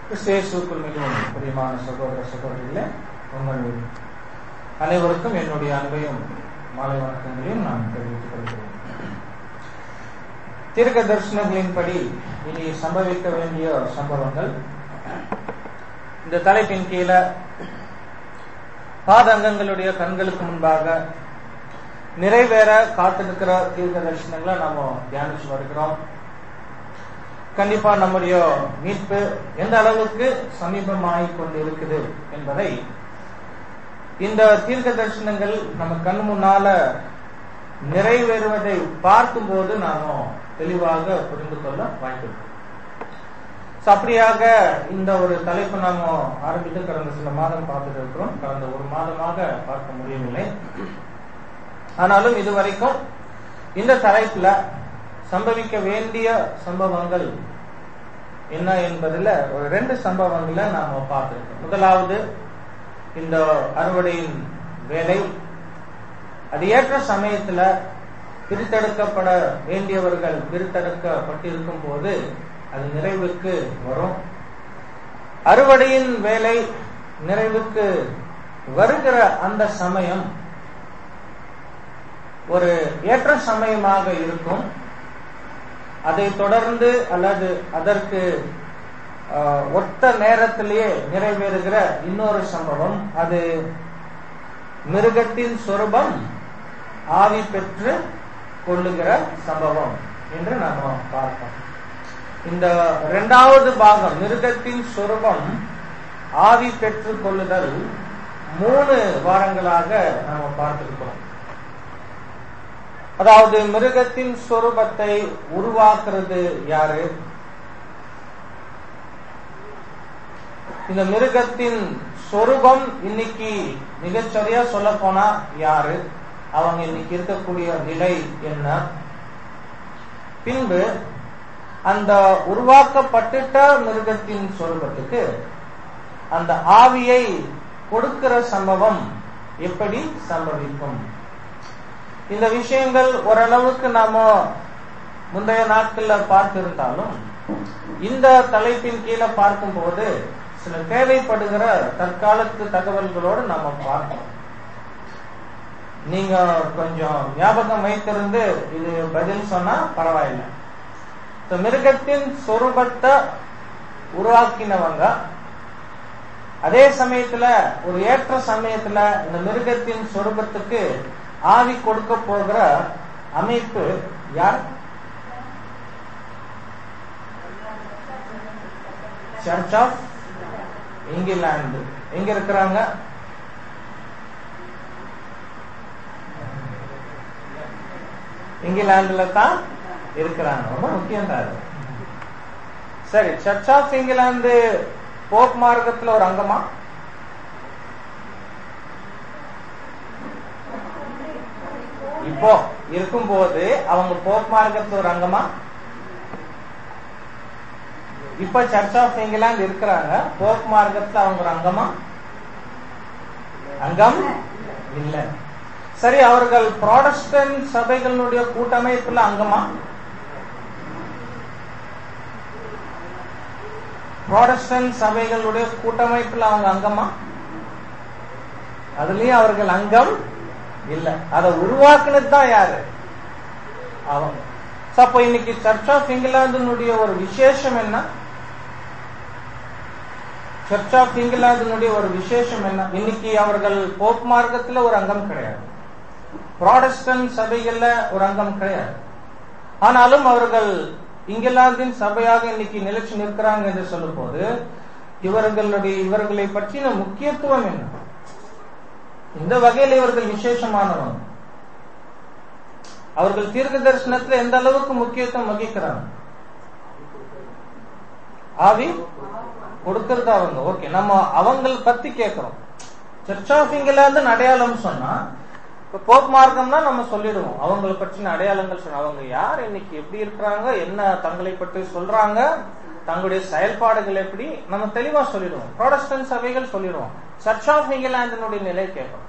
கிறிஸ்தேசுக்குள் மிகவும் பிரியமான சகோதர சகோதரிகளே உங்கள் அனைவருக்கும் என்னுடைய அன்பையும் மாலை வணக்கங்களையும் நான் தெரிவித்துக் கொள்கிறேன் தீர்க்க தரிசனங்களின்படி இனி சம்பவிக்க வேண்டிய சம்பவங்கள் இந்த தலைப்பின் கீழே பாதங்கங்களுடைய கண்களுக்கு முன்பாக நிறைவேற காத்திருக்கிற தீர்க்க தரிசனங்களை நாம தியானிச்சு வருகிறோம் கண்டிப்பா நம்முடைய மீட்பு எந்த அளவுக்கு சமீபமாகிக் கொண்டு இருக்குது என்பதை இந்த தீர்க்க தரிசனங்கள் நம்ம கண் முன்னால நிறைவேறுவதை பார்க்கும்போது நாம தெளிவாக புரிந்து கொள்ள வாய்ப்பு அப்படியாக இந்த ஒரு தலைப்பு நாம ஆரம்பித்து கடந்த சில மாதம் பார்த்துட்டு இருக்கிறோம் கடந்த ஒரு மாதமாக பார்க்க முடியவில்லை ஆனாலும் இதுவரைக்கும் இந்த தலைப்புல சம்பவிக்க வேண்டிய சம்பவங்கள் என்ன என்பதுல ஒரு ரெண்டு சம்பவங்களை நாம பார்த்திருக்கோம் முதலாவது இந்த அறுவடையின் வேலை அது ஏற்ற சமயத்துல பிரித்தெடுக்கப்பட வேண்டியவர்கள் பிரித்தெடுக்கப்பட்டிருக்கும் போது அது நிறைவுக்கு வரும் அறுவடையின் வேலை நிறைவுக்கு வருகிற அந்த சமயம் ஒரு ஏற்ற சமயமாக இருக்கும் அதை தொடர்ந்து அல்லது அதற்கு ஒத்த நேரத்திலேயே நிறைவேறுகிற இன்னொரு சம்பவம் அது மிருகத்தின் சொரூபம் ஆவி பெற்று கொள்ளுகிற சம்பவம் என்று நாம பார்ப்போம் இந்த இரண்டாவது பாகம் மிருகத்தின் சொரூபம் ஆவி பெற்று கொள்ளுதல் மூணு வாரங்களாக நாம பார்த்திருக்கிறோம் அதாவது மிருகத்தின் சொரூபத்தை உருவாக்குறது யாரு இந்த மிருகத்தின் சொரூபம் இன்னைக்கு மிகச்சரியா சொல்ல போனா யாரு அவங்க இன்னைக்கு இருக்கக்கூடிய நிலை என்ன பின்பு அந்த உருவாக்கப்பட்டுட்ட மிருகத்தின் சொரூபத்துக்கு அந்த ஆவியை கொடுக்கிற சம்பவம் எப்படி சம்பவிக்கும் இந்த விஷயங்கள் ஓரளவுக்கு நாம முந்தைய நாட்கள்ல பார்த்திருந்தாலும் இந்த தலைப்பின் கீழே பார்க்கும்போது சில தேவைப்படுகிற தற்காலத்து தகவல்களோடு நாம பார்க்கணும் நீங்க கொஞ்சம் ஞாபகம் வைத்திருந்து இது பதில் சொன்னா பரவாயில்லை மிருகத்தின் சொரூபத்தை உருவாக்கினவங்க அதே சமயத்துல ஒரு ஏற்ற சமயத்துல இந்த மிருகத்தின் சொரூபத்துக்கு ஆவி கொடுக்க போகிற அமைப்பு யார் சர்ச் ஆஃப் இங்கிலாந்து எங்க இருக்கிறாங்க இங்கிலாந்துல தான் இருக்கிறாங்க ரொம்ப முக்கியம் தான் சரி சர்ச் ஆஃப் இங்கிலாந்து போப் மார்க்கத்துல ஒரு அங்கமா இப்போ இருக்கும்போது அவங்க போப் மார்க்கத்துல ஒரு அங்கமா இப்ப சர்ச் ஆஃப் இங்கிலாந்து இருக்கிறாங்க போப் மார்க்கத்துல அவங்க ஒரு அங்கமா அங்கம் இல்ல சரி அவர்கள் ப்ராடஸ்டன்ட் சபைகளுடைய கூட்டமைப்புல அங்கமா ப்ராடஸ்டன்ட் சபைகளுடைய கூட்டமைப்புல அவங்க அங்கமா அதுலயும் அவர்கள் அங்கம் இல்ல அதை உருவாக்குனது தான் யாரு அவங்க அப்போ இன்னைக்கு சர்ச் ஆஃப் இங்கிலாந்தினுடைய ஒரு விசேஷம் என்ன சர்ச் ஆஃப் இங்கிலாந்தினுடைய ஒரு விசேஷம் என்ன இன்னைக்கு அவர்கள் போப் மார்க்கத்துல ஒரு அங்கம் கிடையாது ப்ராடஸ்டன்ட் சபைகள்ல ஒரு அங்கம் கிடையாது ஆனாலும் அவர்கள் இங்கிலாந்தின் சபையாக இன்னைக்கு நிலைச்சு நிற்கிறாங்க என்று சொல்லும் போது இவர்களுடைய இவர்களை பற்றின முக்கியத்துவம் என்ன இந்த வகையில் இவர்கள் விசேஷமானவங்க அவர்கள் தீர்க்க தரிசனத்துல எந்த அளவுக்கு முக்கியத்துவம் வகிக்கிறாங்க ஆவி கொடுக்கறது அவங்க ஓகே நம்ம அவங்கள பத்தி கேட்கிறோம் சர்ச் ஆஃப் இங்கிலாந்து அடையாளம் சொன்னா இப்ப போப் மார்க்கம்னா நம்ம சொல்லிடுவோம் அவங்கள பற்றின அடையாளங்கள் சொன்ன அவங்க யார் இன்னைக்கு எப்படி இருக்கிறாங்க என்ன தங்களை பற்றி சொல்றாங்க தங்களுடைய செயல்பாடுகள் எப்படி நம்ம தெளிவா சொல்லிடுவோம் ப்ராடஸ்டன்ட் சபைகள் சொல்லிடுவோம் சர்ச் ஆஃப் இங்கிலாந்தினுடைய நிலை கேட்கும்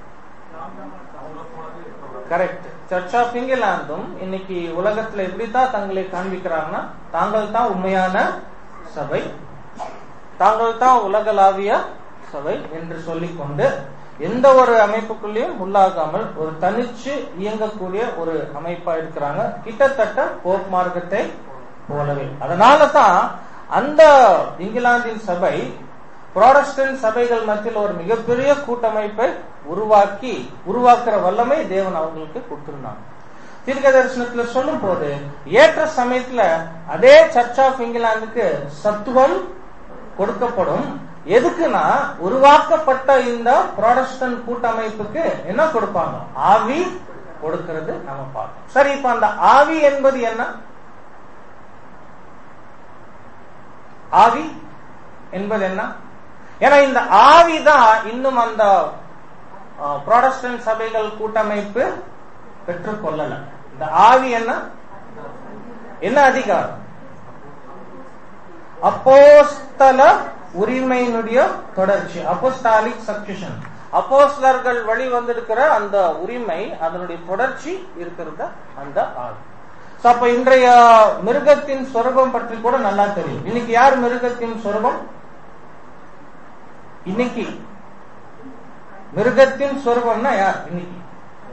கரெக்ட் சர்ச் ஆஃப் இங்கிலாந்தும் இன்னைக்கு உலகத்துல எப்படித்தான் தங்களை காண்பிக்கிறாங்கன்னா தாங்கள் தான் உண்மையான சபை தாங்கள் தான் உலகளாவிய சபை என்று சொல்லிக்கொண்டு எந்த ஒரு அமைப்புக்குள்ளேயும் உள்ளாகாமல் ஒரு தனிச்சு இயங்கக்கூடிய ஒரு அமைப்பா இருக்கிறாங்க கிட்டத்தட்ட போப் மார்க்கத்தை போலவே அதனால தான் அந்த இங்கிலாந்தின் சபை புராடஸ்டன்ட் சபைகள் மத்தியில் ஒரு மிகப்பெரிய கூட்டமைப்பை உருவாக்கி உருவாக்குற வல்லமை தேவன் அவங்களுக்கு கொடுத்திருந்தாங்க தீர்க்க தரிசனத்துல சொல்லும் போது ஏற்ற சமயத்துல அதே சர்ச் ஆஃப் இங்கிலாந்துக்கு சத்துவம் கொடுக்கப்படும் எதுக்குன்னா உருவாக்கப்பட்ட இந்த புராடஸ்டன்ட் கூட்டமைப்புக்கு என்ன கொடுப்பாங்க ஆவி கொடுக்கிறது நம்ம பார்க்கணும் சரி இப்ப அந்த ஆவி என்பது என்ன ஆவி என்பது என்ன ஏன்னா இந்த ஆவி தான் இன்னும் அந்த புராடஸ்டன்ட் சபைகள் கூட்டமைப்பு பெற்றுக்கொள்ளல இந்த ஆவி என்ன என்ன அதிகாரம் அப்போஸ்தல உரிமையினுடைய தொடர்ச்சி அப்போஸ்டாலிக் சக்சஷன் அப்போஸ்தலர்கள் வழி வந்திருக்கிற அந்த உரிமை அதனுடைய தொடர்ச்சி இருக்கிறத அந்த ஆவி So, அப்ப இன்றைய மிருகத்தின் சொரூபம் பற்றி கூட நல்லா தெரியும் இன்னைக்கு யார் மிருகத்தின் சொரூபம் இன்னைக்கு மிருகத்தின் சொரூபம்னா யார் இன்னைக்கு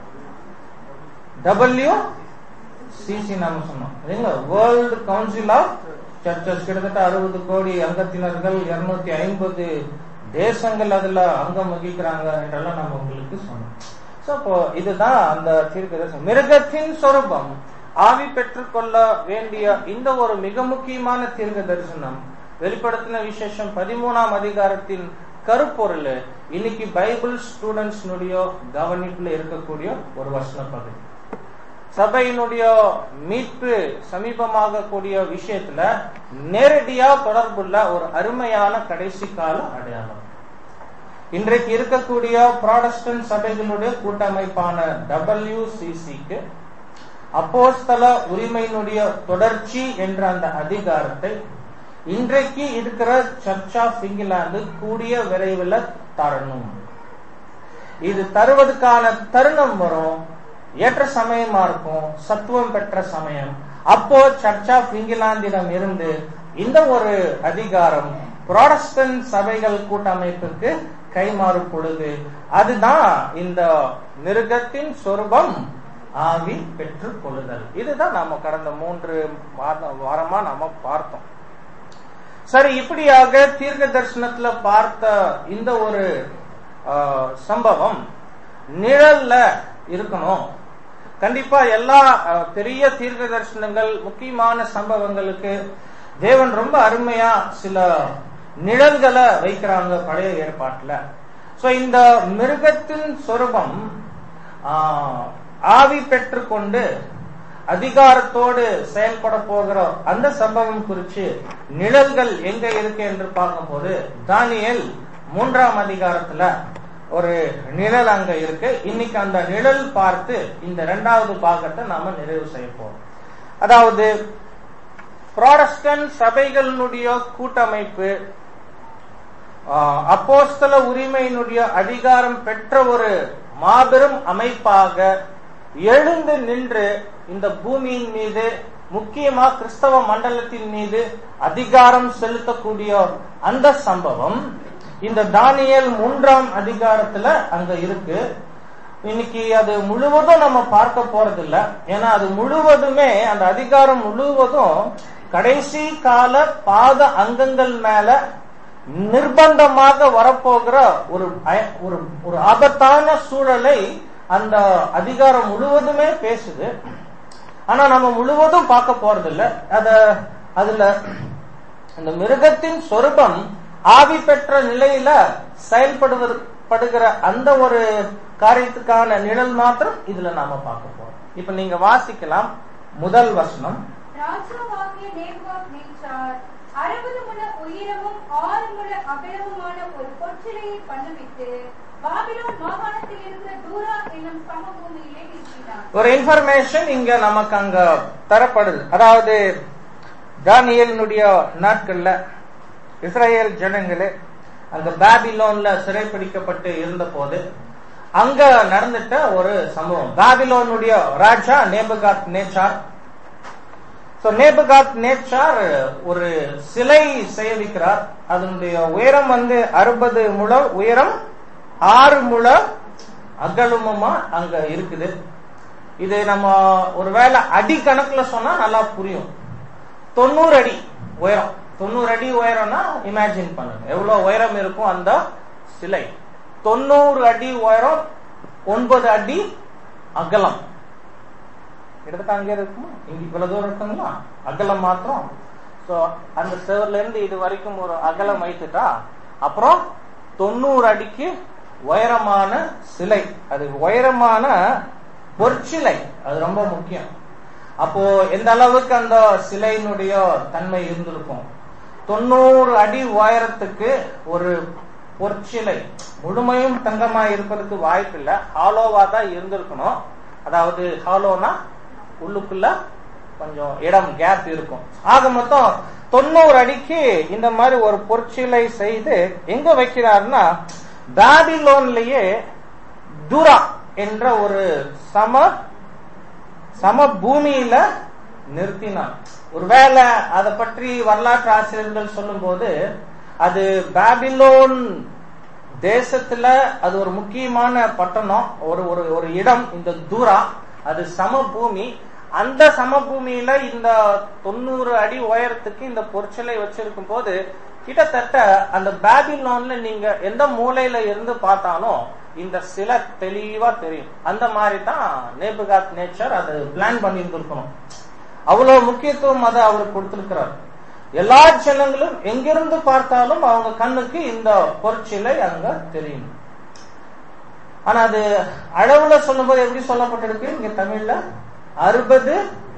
டபிள்யூ சிசி நாம சொன்னோம் இல்லைங்களா வேர்ல்டு கவுன்சில் ஆஃப் சர்ச்சஸ் கிட்டத்தட்ட அறுபது கோடி அங்கத்தினர்கள் இருநூத்தி ஐம்பது தேசங்கள் அதுல அங்கம் வகிக்கிறாங்க என்றெல்லாம் நம்ம உங்களுக்கு சொன்னோம் சோ அப்போ இதுதான் அந்த தீர்க்க தரிசனம் மிருகத்தின் சொரூபம் ஆவி பெற்றுக்கொள்ள வேண்டிய இந்த ஒரு மிக முக்கியமான தீர்க்க தரிசனம் வெளிப்படுத்தின விசேஷம் பதிமூணாம் அதிகாரத்தின் கருப்பொருள் இன்னைக்கு பைபிள் ஸ்டூடெண்ட்ஸ் கவனிப்புல இருக்கக்கூடிய ஒரு வசன பகுதி சபையினுடைய மீட்பு சமீபமாக கூடிய விஷயத்துல நேரடியா தொடர்புள்ள ஒரு அருமையான கடைசி கால அடையாளம் இன்றைக்கு இருக்கக்கூடிய ப்ராடஸ்டன்ட் சபைகளுடைய கூட்டமைப்பான டபிள்யூசிசிக்கு அப்போஸ்தல உரிமையினுடைய தொடர்ச்சி என்ற அந்த அதிகாரத்தை இன்றைக்கு இருக்கிற சர்ச் ஆஃப் இங்கிலாந்து கூடிய விரைவில் தரணும் இது தருவதற்கான தருணம் வரும் ஏற்ற சமயமா இருக்கும் சத்துவம் பெற்ற சமயம் அப்போ சர்ச் ஆஃப் இங்கிலாந்திடம் இருந்து இந்த ஒரு அதிகாரம் புராடஸ்டன்ட் சபைகள் கூட்டமைப்புக்கு கைமாறு பொழுது அதுதான் இந்த மிருகத்தின் சொரூபம் ஆவி பெற்றுக் கொள்ளுதல் இதுதான் நாம கடந்த மூன்று வாரமா நாம பார்த்தோம் சரி இப்படியாக தீர்க்க தரிசனத்துல பார்த்த இந்த ஒரு சம்பவம் நிழல்ல இருக்கணும் கண்டிப்பா எல்லா பெரிய தீர்க்க தரிசனங்கள் முக்கியமான சம்பவங்களுக்கு தேவன் ரொம்ப அருமையா சில நிழல்களை வைக்கிறாங்க பழைய ஏற்பாட்டுல சோ இந்த மிருகத்தின் சொரூபம் ஆவி பெற்றுக்கொண்டு அதிகாரத்தோடு செயல்பட போகிற அந்த சம்பவம் குறித்து நிழல்கள் எங்க இருக்கு என்று பார்க்கும்போது தானியல் மூன்றாம் அதிகாரத்துல ஒரு நிழல் அங்க இருக்கு இன்னைக்கு அந்த நிழல் பார்த்து இந்த இரண்டாவது பாகத்தை நாம நிறைவு செய்ய போறோம் அதாவது புராடஸ்டன்ட் சபைகளினுடைய கூட்டமைப்பு அப்போஸ்தல உரிமையினுடைய அதிகாரம் பெற்ற ஒரு மாபெரும் அமைப்பாக எழுந்து நின்று இந்த பூமியின் மீது முக்கியமா கிறிஸ்தவ மண்டலத்தின் மீது அதிகாரம் செலுத்தக்கூடிய அந்த சம்பவம் இந்த தானியல் மூன்றாம் அதிகாரத்துல அங்க இருக்கு இன்னைக்கு அது முழுவதும் நம்ம பார்க்க போறது இல்ல ஏன்னா அது முழுவதுமே அந்த அதிகாரம் முழுவதும் கடைசி கால பாத அங்கங்கள் மேல நிர்பந்தமாக வரப்போகிற ஒரு ஒரு ஒரு ஆபத்தான சூழலை அந்த அதிகாரம் முழுவதுமே பேசுது ஆனா நம்ம முழுவதும் பார்க்க போறது இல்ல அத அதுல அந்த மிருகத்தின் சொரூபம் ஆவி பெற்ற நிலையில செயல்படுவதற்கப்படுகிற அந்த ஒரு காரியத்துக்கான நிழல் மாத்திரம் இதுல நாம பார்க்க போறோம் இப்ப நீங்க வாசிக்கலாம் முதல் வசனம் ராஜாவாகிய நேபுகாத் நேச்சார் அறுபது முழ உயரமும் ஆறு முழ அகலமுமான ஒரு பொற்சிலையை பண்ணுவித்து பாபிலோன் மாகாணத்தில் இருக்கிற தூரா என்னும் சமபூமியிலே வீசினார் ஒரு இன்ஃபர்மேஷன் இங்க நமக்கு அங்க தரப்படுது அதாவது தானியலினுடைய நாட்கள்ல இஸ்ரேல் ஜனங்களே அங்க பாபிலோன்ல சிறைப்பிடிக்கப்பட்டு இருந்த போது அங்க நடந்துட்ட ஒரு சம்பவம் பாபிலோனுடைய ராஜா நேபகாத் நேச்சார் சோ நேபுகாத் நேச்சார் ஒரு சிலை செய்விக்கிறார் அதனுடைய உயரம் வந்து அறுபது முழம் உயரம் ஆறு முழ அகலமுமா அங்க இருக்குது இது நம்ம ஒருவேளை அடி கணக்குல சொன்னா நல்லா புரியும் தொண்ணூறு அடி உயரம் தொண்ணூறு அடி உயரம்னா இமேஜின் பண்ணுங்க எவ்வளவு உயரம் இருக்கும் அந்த சிலை தொண்ணூறு அடி உயரம் ஒன்பது அடி அகலம் கிட்டத்தட்ட அங்கே இருக்குமா இங்க இவ்வளவு தூரம் இருக்குங்களா அகலம் மாத்திரம் சோ அந்த செவர்ல இருந்து இது வரைக்கும் ஒரு அகலம் வைத்துட்டா அப்புறம் தொண்ணூறு அடிக்கு உயரமான சிலை அது உயரமான பொற்சிலை அது ரொம்ப முக்கியம் அப்போ எந்த அளவுக்கு அந்த சிலையினுடைய தன்மை இருந்திருக்கும் தொண்ணூறு அடி உயரத்துக்கு ஒரு பொற்சிலை முழுமையும் தங்கமா இருப்பதற்கு வாய்ப்பு இல்ல ஹாலோவா தான் இருந்திருக்கணும் அதாவது ஹாலோனா உள்ளுக்குள்ள கொஞ்சம் இடம் கேப் இருக்கும் ஆக மொத்தம் தொண்ணூறு அடிக்கு இந்த மாதிரி ஒரு பொற்சிலை செய்து எங்க வைக்கிறாருன்னா பாபிலோன்லயே துரா என்ற ஒரு சம சம பூமியில நிறுத்தினான் ஒருவேளை அதை பற்றி வரலாற்று ஆசிரியர்கள் சொல்லும் போது அது பாபிலோன் தேசத்துல அது ஒரு முக்கியமான பட்டணம் ஒரு ஒரு ஒரு இடம் இந்த தூரா அது சமபூமி அந்த சமபூமியில இந்த தொண்ணூறு அடி உயரத்துக்கு இந்த பொற்சிலை வச்சிருக்கும் போது கிட்டத்தட்ட அந்த பாபிலோன்ல நீங்க எந்த மூலையில இருந்து பார்த்தாலும் இந்த சில தெளிவா தெரியும் அந்த மாதிரி தான் நேபுகாத் நேச்சர் அது பிளான் பண்ணியிருந்திருக்கணும் அவ்வளவு முக்கியத்துவம் அதை அவருக்கு கொடுத்திருக்கிறார் எல்லா ஜனங்களும் எங்கிருந்து பார்த்தாலும் அவங்க கண்ணுக்கு இந்த பொற்சிலை அங்க தெரியும் ஆனா அது அளவுல சொல்லும்போது எப்படி சொல்லப்பட்டிருக்கு இங்க தமிழ்ல அறுபது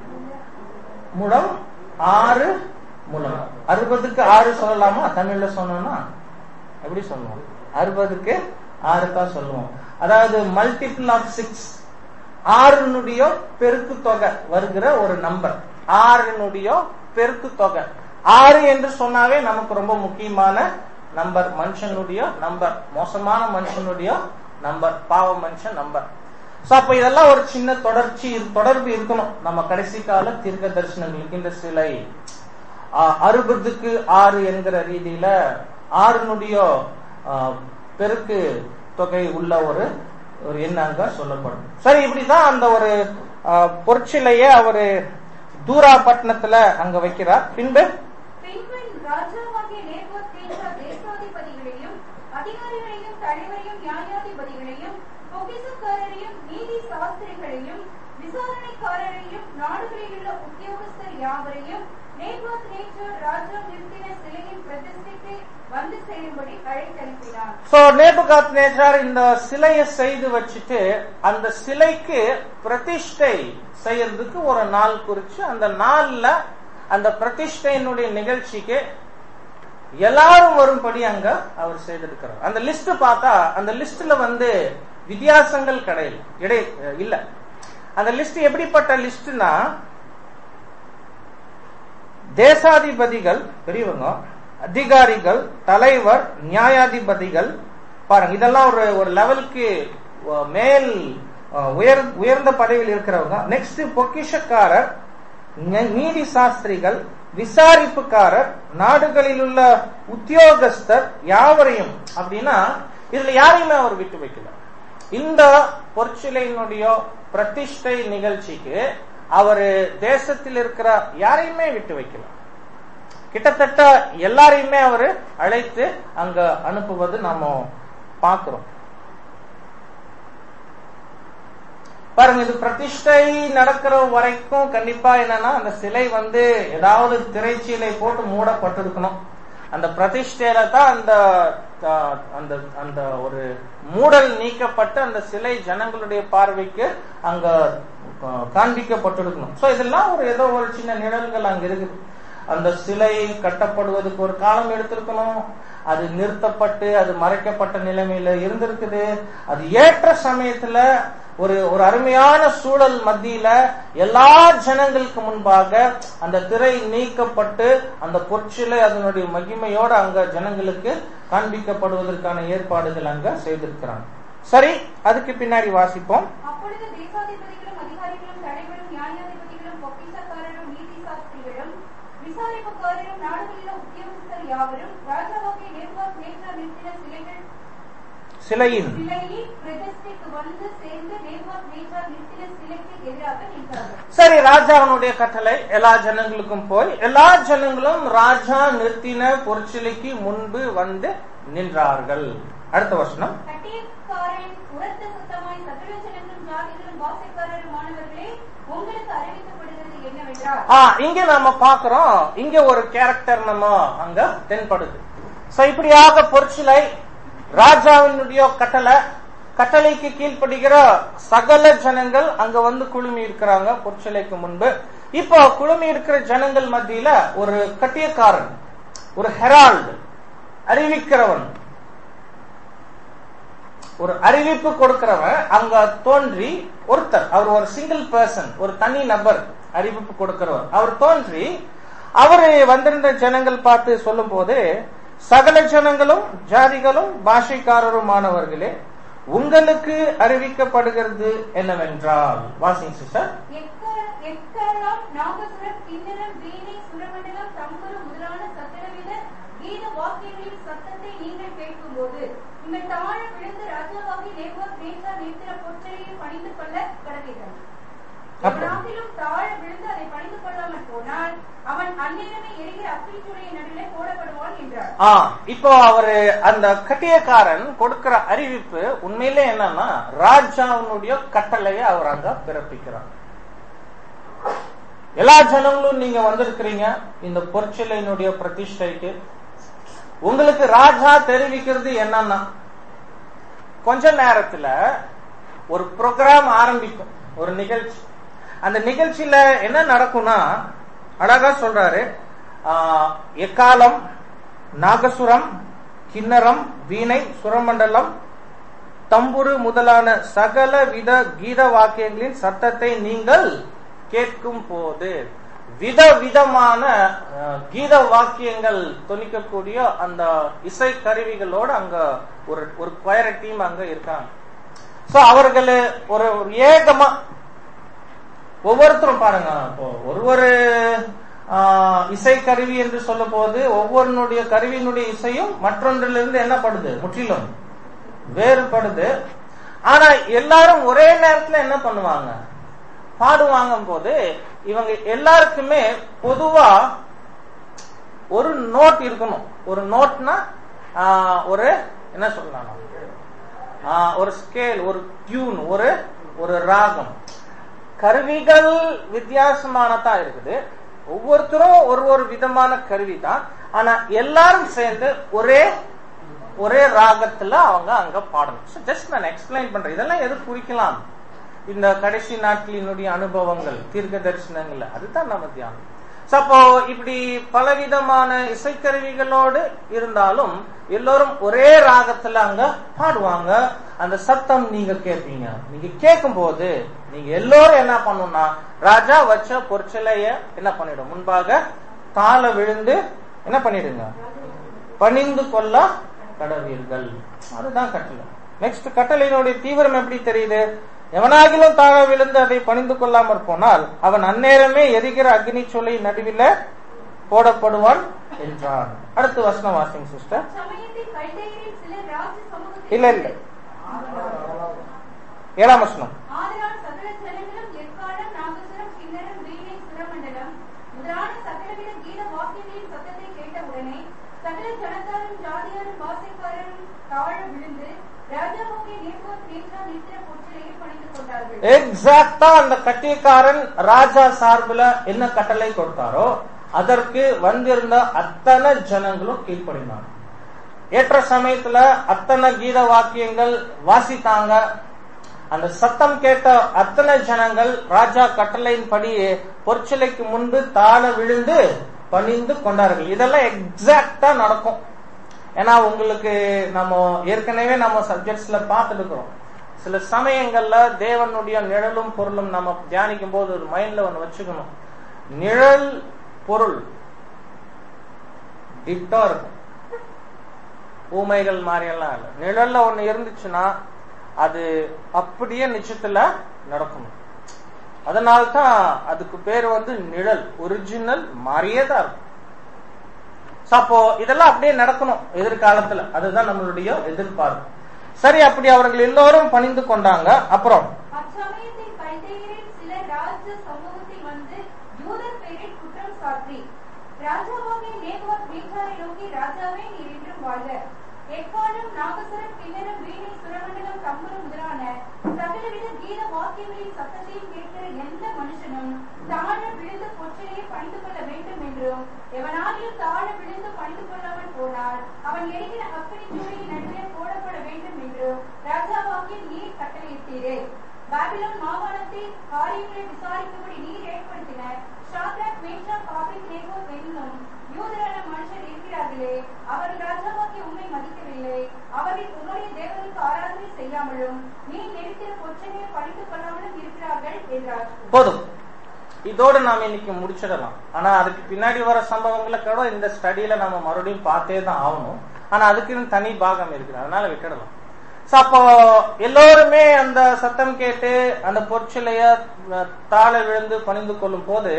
முழம் ஆறு முழம் அறுபதுக்கு ஆறு சொல்லலாமா தமிழ்ல சொன்னோம்னா எப்படி சொல்லுவோம் அறுபதுக்கு ஆறு தான் சொல்லுவோம் அதாவது மல்டிபிள் ஆஃப் சிக்ஸ் ஆறுனுடைய பெருக்கு தொகை வருகிற ஒரு நம்பர் ஆறுனுடைய பெருக்கு தொகை ஆறு என்று சொன்னாவே நமக்கு ரொம்ப முக்கியமான நம்பர் மனுஷனுடைய நம்பர் மோசமான மனுஷனுடைய நம்பர் பாவ மனுஷன் நம்பர் சோ அப்ப இதெல்லாம் ஒரு சின்ன தொடர்ச்சி தொடர்பு இருக்கணும் நம்ம கடைசி கால தீர்க்க தரிசனங்களுக்கு இந்த சிலை அறுபதுக்கு ஆறு என்கிற ரீதியில ஆறுனுடைய பெருக்கு தொகை உள்ள ஒரு ஒரு எண்ணாங்க சொல்லப்படும் சரி இப்படிதான் அந்த ஒரு பொற்சிலைய அவரு தூரா பட்டணத்துல அங்க வைக்கிறார் பின்பு பின்பின் ராஜாவாகிய நேபுகாத்நேச்சார் தேசாதிபதிகளையும் அதிகாரிகளையும் தலைவரையும் நியாயாதிபதிகளையும் பொக்கிசக்காரரையும் நீதி சாஸ்திரிகளையும் விசாரணைக்காரரையும் நாடுகளில் உள்ள உத்தியோகஸ்தர் யாவரையும் நேபுகாத்நேச்சார் ராஜா நிறுத்தின சிலையின் பிரதிஷ்டைக்கு வந்து சேரும்படி அழைத்தனுப்பினார் சோ நேபுகாத் நேச்சார் இந்த சிலையை செய்து வச்சுட்டு அந்த சிலைக்கு பிரதிஷ்டை செய்யறதுக்கு ஒரு நாள் குறிச்சு அந்த நாள்ல அந்த பிரதிஷ்டையினுடைய நிகழ்ச்சிக்கு எல்லாரும் வரும்படி அங்க அவர் செய்திருக்கிறார் அந்த லிஸ்ட் பார்த்தா அந்த லிஸ்ட்ல வந்து வித்தியாசங்கள் கிடையாது இடை இல்ல அந்த லிஸ்ட் எப்படிப்பட்ட லிஸ்ட்னா தேசாதிபதிகள் பெரியவங்க அதிகாரிகள் தலைவர் நியாயாதிபதிகள் பாருங்க இதெல்லாம் ஒரு ஒரு லெவலுக்கு மேல் உயர் உயர்ந்த பதவியில் இருக்கிறவங்க நெக்ஸ்ட் பொக்கிஷக்காரர் நீதி சாஸ்திரிகள் விசாரிப்புக்காரர் நாடுகளில் உள்ள உத்தியோகஸ்தர் யாவரையும் அப்படின்னா இதுல யாரையுமே அவர் விட்டு வைக்கல இந்த பொற்சிலையினுடைய பிரதிஷ்டை நிகழ்ச்சிக்கு அவரு தேசத்தில் இருக்கிற யாரையுமே விட்டு வைக்கல கிட்டத்தட்ட எல்லாரையுமே அவரு அழைத்து அங்க அனுப்புவது நாம பார்க்கிறோம் பாருங்க இது பிரதிஷ்டை நடக்கிற வரைக்கும் கண்டிப்பா என்னன்னா அந்த சிலை வந்து ஏதாவது திரைச்சீலை போட்டு மூடப்பட்டிருக்கணும் அந்த பிரதிஷ்டையில தான் அந்த அந்த அந்த ஒரு மூடல் நீக்கப்பட்டு அந்த சிலை ஜனங்களுடைய பார்வைக்கு அங்க காண்பிக்கப்பட்டிருக்கணும் சோ இதெல்லாம் ஒரு ஏதோ ஒரு சின்ன நிழல்கள் அங்க இருக்குது அந்த சிலை கட்டப்படுவதற்கு ஒரு காலம் எடுத்திருக்கணும் அது நிறுத்தப்பட்டு அது மறைக்கப்பட்ட நிலைமையில இருந்திருக்குது அது ஏற்ற சமயத்துல ஒரு ஒரு அருமையான சூழல் மத்தியில எல்லா ஜனங்களுக்கு முன்பாக அந்த திரை நீக்கப்பட்டு அந்த பொற்சிலை அதனுடைய மகிமையோட அங்க ஜனங்களுக்கு காண்பிக்கப்படுவதற்கான ஏற்பாடுகள் அங்க செய்திருக்கிறாங்க சரி அதுக்கு பின்னாடி வாசிப்போம் அப்பொழுது தேசாதிபதிகளும் அதிகாரிகளும் தலைவரும் நியாயாதிபதிகளும் பொக்கிஷக்காரரும் நீதி சாஸ்திரிகளும் யாவரும் ராஜாவாகிய நேர்வாக் நேற்றார் நிறுத்தின சிலைகள் சிலையின் சிலையின் பிரதிஷ்டைக்கு வந்து சேர்ந்து நேர்வாக் நேற்றார் நிறுத்தின சிலைக்கு எதிராக நின்றார்கள் சரி ராஜாவினுடைய கட்டளை எல்லா ஜனங்களுக்கும் போய் எல்லா ஜனங்களும் ராஜா நிறுத்தின பொற்சிலைக்கு முன்பு வந்து நின்றார்கள் அடுத்த வசனம் கட்டியக்காரன் உரத்த சத்தமாய் சகல ஜனங்களும் ஜாதிகளும் வாசைக்காரரும் மாணவர்களே உங்களுக்கு அறிவிக்கப்படுகிறது என்னவென்றால் ஆ இங்க நாம பாக்குறோம் இங்க ஒரு கேரக்டர் நம்ம அங்க தென்படுது சோ இப்படியாக பொற்சிலை ராஜாவினுடைய கட்டளை கட்டளைக்கு கீழ்ப்படுகிற சகல ஜனங்கள் அங்க வந்து குழுமி இருக்கிறாங்க பொற்சிலைக்கு முன்பு இப்போ குழுமி இருக்கிற ஜனங்கள் மத்தியில ஒரு கட்டியக்காரன் ஒரு ஹெரால்டு அறிவிக்கிறவன் ஒரு அறிவிப்பு கொடுக்கிறவன் அங்க தோன்றி ஒருத்தர் அவர் ஒரு சிங்கிள் பர்சன் ஒரு தனி நபர் அறிவிப்பு கொடுக்கிறவர் அவர் தோன்றி அவரு வந்திருந்த ஜனங்கள் பார்த்து சொல்லும் போது சகல ஜனங்களும் ஜாதிகளும் பாஷைக்காரருமானவர்களே உங்களுக்கு அறிவிக்கப்படுகிறது என்னவென்றால் வாசிங் சிஸ்டர் எக்க- எக்காளம், நாகசுரம், கிண்ணரம், வீணை, சுரமண்டலம், தம்புரு முதலான சகலவித கீத வாக்கியங்களின் சத்தத்தை நீங்கள் கேட்கும்போது நீங்கள் தாழ விழுந்து ராஜாவாகி நேர்வாக் நேற்றார் நிறுத்தின பொற்செடியை பணிந்து கொள்ள கடவீர்கள் அப்புறம்? எவனாகிலும் தாழ விழுந்து அதை பணிந்து கொள்ளாமல் போனால் அவன் அந்நேரமே எரிகிற அக்கினிச்சுடைய நடுவிலே போடப்படுவான் என்றார் ஆ இப்போ அவரு அந்த கட்டியக்காரன் கொடுக்கிற அறிவிப்பு உண்மையிலே என்னன்னா ராஜாவினுடைய கட்டளையை அவர் அங்க பிறப்பிக்கிறார் எல்லா ஜனங்களும் நீங்க வந்திருக்கிறீங்க இந்த பொற்சிலையினுடைய பிரதிஷ்டைக்கு உங்களுக்கு ராஜா தெரிவிக்கிறது என்னன்னா கொஞ்ச நேரத்துல ஒரு ப்ரோக்ராம் ஆரம்பிக்கும் ஒரு நிகழ்ச்சி அந்த நிகழ்ச்சியில என்ன நடக்கும்னா அழகா சொல்றாரு ஆ, எக்காலம் நாகசுரம் கிண்ணரம் வீணை சுரமண்டலம் தம்புரு முதலான சகல வித கீத வாக்கியங்களின் சத்தத்தை நீங்கள் கேட்கும் போது வித விதமான அஹ், கீத வாக்கியங்கள் தொனிக்கக்கூடிய அந்த இசை கருவிகளோட அங்க ஒரு ஒரு கொயர டீம் அங்க இருக்காங்க சோ அவர்கள் ஒரு ஒரு ஏகமா ஒவ்வொருத்தரும் பாருங்க இப்போ ஒரு ஒரு ஆஹ், இசை கருவி என்று சொல்லும் போது ஒவ்வொருனுடைய கருவியினுடைய இசையும் மற்றொன்றிலிருந்து என்ன படுது முற்றிலும் வேறுபடுது ஆனா எல்லாரும் ஒரே நேரத்துல என்ன பண்ணுவாங்க பாடுவாங்க போது இவங்க எல்லாருக்குமே பொதுவா ஒரு நோட் இருக்கணும் ஒரு நோட்னா ஆஹ், ஒரு என்ன சொல்லலாம் ஆஹ், ஒரு ஸ்கேல் ஒரு டியூன் ஒரு ஒரு ராகம் கருவிகள் வித்தியாசமானதா இருக்குது ஒவ்வொருத்தரும் ஒரு ஒரு விதமான கருவி தான் ஆனா எல்லாரும் சேர்ந்து ஒரே ஒரே ராகத்துல அவங்க அங்க பாடணும் ஜஸ்ட் நான் எக்ஸ்பிளைன் பண்றேன் இதெல்லாம் எது குறிக்கலாம் இந்த கடைசி நாட்களினுடைய அனுபவங்கள் தீர்க்க தரிசனங்கள் அதுதான் நம்ம தியானம் So, அப்போ இப்படி பலவிதமான இசைக்கருவிகளோடு இருந்தாலும் எல்லோரும் ஒரே ராகத்துல அங்க பாடுவாங்க அந்த சத்தம் நீங்க கேட்பீங்க நீங்க கேட்கும் போது நீங்க எல்லோரும் என்ன பண்ணணும்னா ராஜா வச்ச பொற்சிலைய என்ன பண்ணிடும் முன்பாக தாழ விழுந்து என்ன பண்ணிடுங்க பணிந்து கொள்ள கடவீர்கள் அதுதான் கட்டளை நெக்ஸ்ட் கட்டளையினுடைய தீவிரம் எப்படி தெரியுது எவனாகிலும் தாழ விழுந்து அதை பணிந்து கொள்ளாமற் போனால் அவன் அந்நேரமே எரிகிற அக்னி சொல்லை நடுவில போடப்படுவான் என்றான் அடுத்து வசனம் வாசிங் சிஸ்டர் சமயத்தில் கல்தையரில் சிலர் ராஜ சமூகத்தில் இல்ல இல்ல ஏழாம் வசனம் ஆதலால் சகல ஜனங்களும் எக்காலம் நாகசுரம் கிண்ணரம் வீணை சுரமண்டலம் முதலான சகலவித கீத வாக்கியங்களின் சத்தத்தை கேட்டவுடனே சகல ஜனத்தாரும் ஜாதியாரும் வாசைக்காரரும் தாழ விழுந்து ராஜாவுக்கு நேர்கோர் நேற்றா நித்திர பொற்றிலையை பணிந்து கொண்டார்கள் எக்ஸாக்டா அந்த கட்டியக்காரன் ராஜா சார்புல என்ன கட்டளை கொடுத்தாரோ அதற்கு வந்திருந்த அத்தனை ஜனங்களும் கீழ்ப்படினாங்க ஏற்ற சமயத்துல அத்தனை கீத வாக்கியங்கள் வாசித்தாங்க அந்த சத்தம் கேட்ட அத்தனை ஜனங்கள் ராஜா கட்டளையின்படி பொற்சிலைக்கு முன்பு தாழ விழுந்து பணிந்து கொண்டார்கள் இதெல்லாம் எக்ஸாக்டா நடக்கும் ஏன்னா உங்களுக்கு நம்ம ஏற்கனவே நம்ம சப்ஜெக்ட்ஸ்ல பார்த்துட்டு இருக்கிறோம் சில சமயங்கள்ல தேவனுடைய நிழலும் பொருளும் நம்ம தியானிக்கும் போது ஒரு மைண்ட்ல ஒண்ணு வச்சுக்கணும் நிழல் பொருள் டிட்டோ இருக்கும் ஊமைகள் மாதிரி எல்லாம் இல்ல நிழல்ல ஒண்ணு இருந்துச்சுன்னா அது அப்படியே நிச்சயத்துல நடக்கணும் அதனால்தான் அதுக்கு பேர் வந்து நிழல் ஒரிஜினல் மாதிரியே தான் இருக்கும் So, அப்போ இதெல்லாம் அப்படியே நடக்கணும் எதிர்காலத்துல அதுதான் நம்மளுடைய எதிர்பார்ப்பு சரி அப்படி அவர்கள் எல்லோரும் பணிந்து கொண்டாங்க அப்புறம் அச்சமயத்தில் கல்தேயரில் சிலர் ராஜ சமூகத்தில் வந்து யூதர் பேரில் குற்றம் சாட்டி ராஜாவாகிய நேபாத் மீகாரை நோக்கி ராஜாவே நீர் என்றும் வாழ்க எக்காலம் நாகசுரம் கிண்ணறம் வீணை சுரமண்டலம் கம்பரம் முதலான சகலவித கீத வாக்கியங்களின் சத்தத்தையும் கேட்கிற எந்த மனுஷனும் தாழ விழுந்து பொற்றிலேயே பணிந்து கொள்ள வேண்டும் என்றும் எவனாலும் தாழ விழுந்து பணிந்து கொள்ளாமல் போனால் அவன் எரிகிற அக்கினி சூளையின் நடுவே போடப்பட வேண்டும் என்றும் ராஜாவாகிய நீர் கட்டளையிட்டீரே பாபிலோன் மாகாணத்தில் காரியங்களை விசாரிக்கும்படி நீர் ஏற்படுத்தின ஷாத்ராக் மேஷாக் ஆபேத்நேகோ என்னும் யூதரான மனுஷர் இருக்கிறார்களே அவர்கள் ராஜாவாகிய உம்மை மதிக்கவில்லை அவர்கள் உம்முடைய தேவனுக்கு ஆராதனை செய்யாமலும் நீ நெருக்கிற பொச்சனையை படித்துக் கொள்ளாமலும் இருக்கிறார்கள் என்றார் போதும் இதோடு நாம இன்னைக்கு முடிச்சிடலாம் ஆனா அதுக்கு பின்னாடி வர சம்பவங்களை கூட இந்த ஸ்டடியில நம்ம மறுபடியும் பார்த்தே தான் ஆகணும் ஆனா அதுக்குன்னு தனி பாகம் இருக்குது அதனால விட்டுடலாம் So, அப்போ எல்லோருமே அந்த சத்தம் கேட்டு அந்த பொற்சிலைய அஹ், தாழ விழுந்து பணிந்து கொள்ளும் போது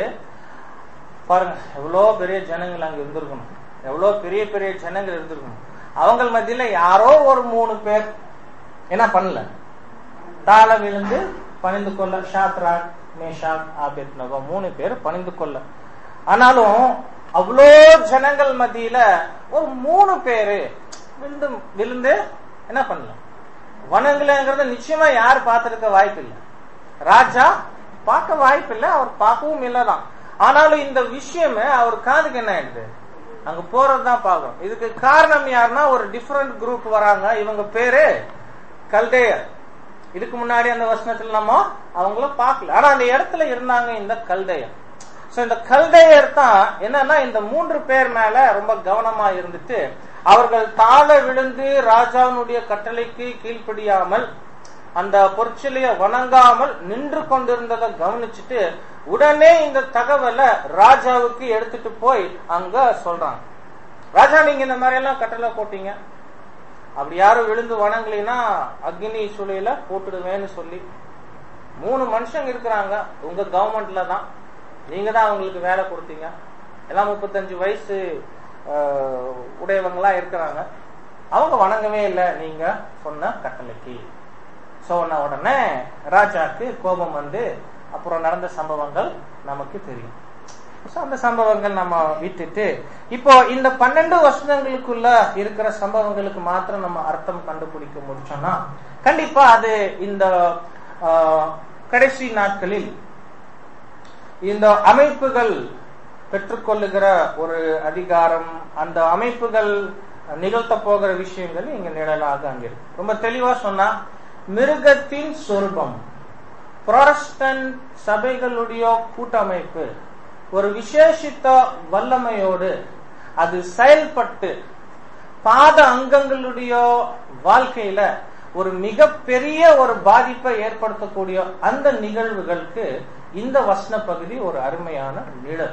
பாருங்க எவ்வளோ பெரிய ஜனங்கள் அங்க இருந்திருக்கணும் எவ்வளோ பெரிய பெரிய ஜனங்கள் இருந்திருக்கணும் அவங்க மத்தியில யாரோ ஒரு மூணு பேர் என்ன பண்ணல தாழ விழுந்து பணிந்து கொள்ள ஷாத்ராக் மேஷாக் ஆபேத் நகோ மூணு பேர் பணிந்து கொள்ள ஆனாலும் அவ்வளோ ஜனங்கள் மத்தியில ஒரு மூணு பேரு விழுந்து விழுந்து என்ன பண்ணல வனங்களங்கிறத நிச்சயமா யார் பார்த்திருக்க வாய்ப்பு இல்லை ராஜா பார்க்க வாய்ப்பு இல்லை அவர் பார்க்கவும் இல்லதான் ஆனாலும் இந்த விஷயமே அவர் காதுக்கு என்ன ஆயிடுது அங்க போறதுதான் பார்க்கணும் இதுக்கு காரணம் யாருன்னா ஒரு டிஃபரெண்ட் குரூப் வராங்க இவங்க பேரு கல்டேயர் இதுக்கு முன்னாடி அந்த வசனத்துல நம்ம அவங்கள பார்க்கல ஆனா அந்த இடத்துல இருந்தாங்க இந்த கல்டையர் சோ இந்த கல்டையர் தான் என்னன்னா இந்த மூன்று பேர் மேல ரொம்ப கவனமா இருந்துட்டு அவர்கள் தாழ விழுந்து ராஜாவினுடைய கட்டளைக்கு கீழ்ப்படியாமல் அந்த பொற்சிலைய வணங்காமல் நின்று கொண்டிருந்ததை கவனிச்சுட்டு உடனே இந்த தகவலை ராஜாவுக்கு எடுத்துட்டு போய் அங்க சொல்றாங்க ராஜா நீங்க இந்த மாதிரி எல்லாம் கட்டளை போட்டீங்க அப்படி யாரும் விழுந்து வணங்கலைன்னா அக்னி சூளையில போட்டுடுவேன்னு சொல்லி மூணு மனுஷங்க இருக்கிறாங்க உங்க கவர்மெண்ட்ல தான் நீங்க தான் அவங்களுக்கு வேலை கொடுத்தீங்க எல்லாம் முப்பத்தஞ்சு வயசு ஆஹ், உடையவங்களா இருக்கிறாங்க அவங்க வணங்கவே இல்லை நீங்க சொன்ன கட்டளைக்கு சொன்ன உடனே ராஜாக்கு கோபம் வந்து அப்புறம் நடந்த சம்பவங்கள் நமக்கு தெரியும் So, அந்த சம்பவங்கள் நம்ம விட்டுட்டு இப்போ இந்த பன்னெண்டு வருஷங்களுக்குள்ள இருக்கிற சம்பவங்களுக்கு மாத்திரம் நம்ம அர்த்தம் கண்டுபிடிக்க முடிச்சோம்னா கண்டிப்பா அது இந்த ஆஹ், கடைசி நாட்களில் இந்த அமைப்புகள் பெற்றுக்கொள்ளுகிற ஒரு அதிகாரம் அந்த அமைப்புகள் நிகழ்த்த போகிற விஷயங்கள் இங்க நிழலாக அங்க இருக்கு ரொம்ப தெளிவா சொன்னா மிருகத்தின் சொரூபம் புராட்டஸ்டன்ட் சபைகளுடைய கூட்டமைப்பு ஒரு விசேஷித்த வல்லமையோடு அது செயல்பட்டு பாத அங்கங்களுடைய வாழ்க்கையில ஒரு மிகப்பெரிய ஒரு பாதிப்பை ஏற்படுத்தக்கூடிய அந்த நிகழ்வுகளுக்கு இந்த வசன பகுதி ஒரு அருமையான நிழல்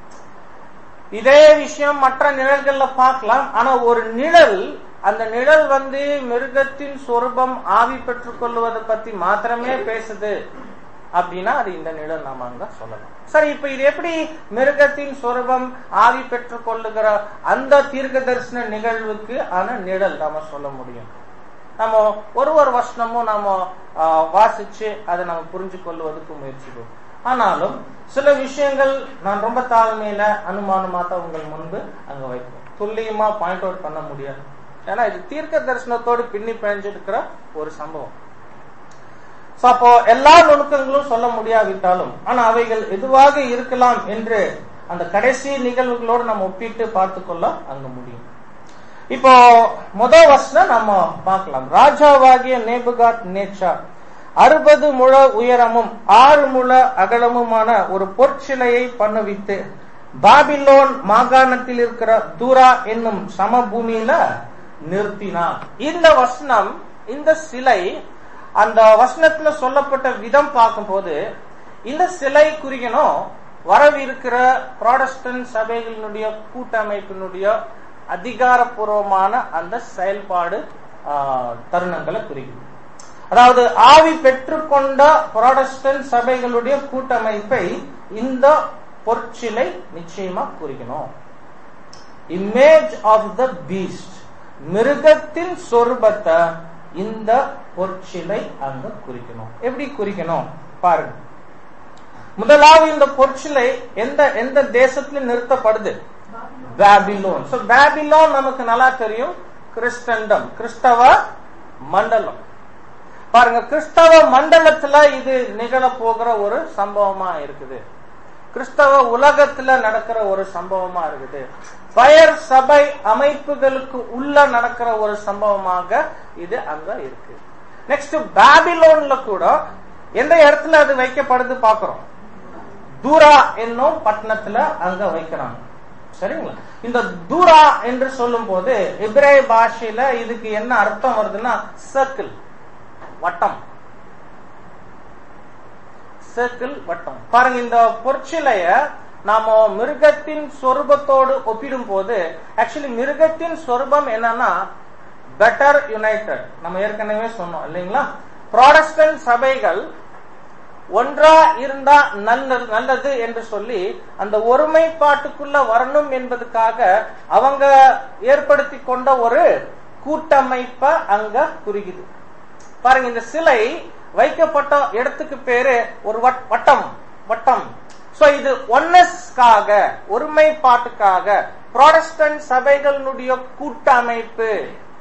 இதே விஷயம் மற்ற நிழல்கள்ல பார்க்கலாம் ஆனா ஒரு நிழல் அந்த நிழல் வந்து மிருகத்தின் சொரூபம் ஆவி பெற்றுக் கொள்வதை பத்தி மாத்திரமே பேசுது அப்படின்னா அது இந்த நிழல் நாம அங்க சொல்லலாம் சரி இப்ப இது எப்படி மிருகத்தின் சொரூபம் ஆவி பெற்றுக் கொள்ளுகிற அந்த தீர்க்க தரிசன நிகழ்வுக்கு ஆன நிழல் நாம சொல்ல முடியும் நம்ம ஒரு ஒரு வருஷமும் நாம ஆஹ், வாசிச்சு அதை நம்ம புரிஞ்சு கொள்வதற்கு முயற்சிப்போம் ஆனாலும் சில விஷயங்கள் நான் ரொம்ப தாழ்மையில அனுமானமா தான் உங்கள் முன்பு அங்க வைப்போம் துல்லியமா பாயிண்ட் அவுட் பண்ண முடியாது ஏன்னா இது தீர்க்க தரிசனத்தோடு பின்னி பிணைஞ்சிருக்கிற ஒரு சம்பவம் So, அப்போ எல்லா நுணுக்கங்களும் சொல்ல முடியாவிட்டாலும் ஆனா அவைகள் எதுவாக இருக்கலாம் என்று அந்த கடைசி நிகழ்வுகளோடு நம்ம ஒப்பிட்டு பார்த்து கொள்ள அங்க முடியும் இப்போ முதல் வசனம் நம்ம பார்க்கலாம் ராஜாவாகிய நேபுகாத் நேச்சா அறுபது முழ உயரமும் ஆறு முழ அகலமுமான ஒரு பொற்சிலையை பண்ணுவித்து பாபிலோன் மாகாணத்தில் இருக்கிற தூரா என்னும் சமபூமியில நிறுத்தினான் இந்த வசனம் இந்த சிலை அந்த வசனத்துல சொல்லப்பட்ட விதம் பார்க்கும்போது இந்த சிலை குறிக்கணும் வரவிருக்கிற ப்ராடஸ்டன்ட் சபைகளினுடைய கூட்டமைப்பினுடைய அதிகாரப்பூர்வமான அந்த செயல்பாடு ஆஹ், தருணங்களை குறிக்கும் அதாவது ஆவி பெற்றுக்கொண்ட புராடஸ்டன்ட் சபைகளுடைய கூட்டமைப்பை இந்த பொற்சிலை நிச்சயமா குறிக்கணும் இமேஜ் ஆஃப் த பீஸ்ட் மிருகத்தின் சொரூபத்தை இந்த பொற்சிலை அங்க குறிக்கணும் எப்படி குறிக்கணும் பாருங்க முதலாவது இந்த பொற்சிலை எந்த எந்த தேசத்துல நிறுத்தப்படுது பேபிலோன் சோ பேபிலோன் நமக்கு நல்லா தெரியும் கிறிஸ்டண்டம் கிறிஸ்தவ மண்டலம் பாருங்க கிறிஸ்தவ மண்டலத்துல இது நிகழ போகிற ஒரு சம்பவமா இருக்குது கிறிஸ்தவ உலகத்துல நடக்கிற ஒரு சம்பவமா இருக்குது பயர் சபை அமைப்புகளுக்கு உள்ள நடக்கிற ஒரு சம்பவமாக இது அங்க இருக்கு நெக்ஸ்ட் பேபிலோன்ல கூட எந்த இடத்துல அது வைக்கப்படுது பாக்குறோம் தூரா என்னும் பட்டணத்துல அங்க வைக்கிறாங்க சரிங்களா இந்த தூரா என்று சொல்லும் போது இப்ரே பாஷையில இதுக்கு என்ன அர்த்தம் வருதுன்னா சர்க்கிள் வட்டம் சர்க்கிள் வட்டம் பாருங்க இந்த பொற்சிலைய நாம மிருகத்தின் சொரூபத்தோடு ஒப்பிடும் போது ஆக்சுவலி மிருகத்தின் சொரூபம் என்னன்னா பெட்டர் யுனைடெட் நம்ம ஏற்கனவே சொன்னோம் இல்லைங்களா ப்ராடஸ்டன்ட் சபைகள் ஒன்றா இருந்தா நல்லது நல்லது என்று சொல்லி அந்த ஒருமைப்பாட்டுக்குள்ள வரணும் என்பதுக்காக அவங்க ஏற்படுத்தி கொண்ட ஒரு கூட்டமைப்ப அங்க குறிக்குது பாருங்க இந்த சிலை வைக்கப்பட்ட இடத்துக்கு பேரு ஒரு வட்டம் வட்டம் சோ இது ஒன்னஸ்க்காக ஒருமைப்பாட்டுக்காக ப்ராடஸ்டன்ட் சபைகளுடைய கூட்டமைப்பு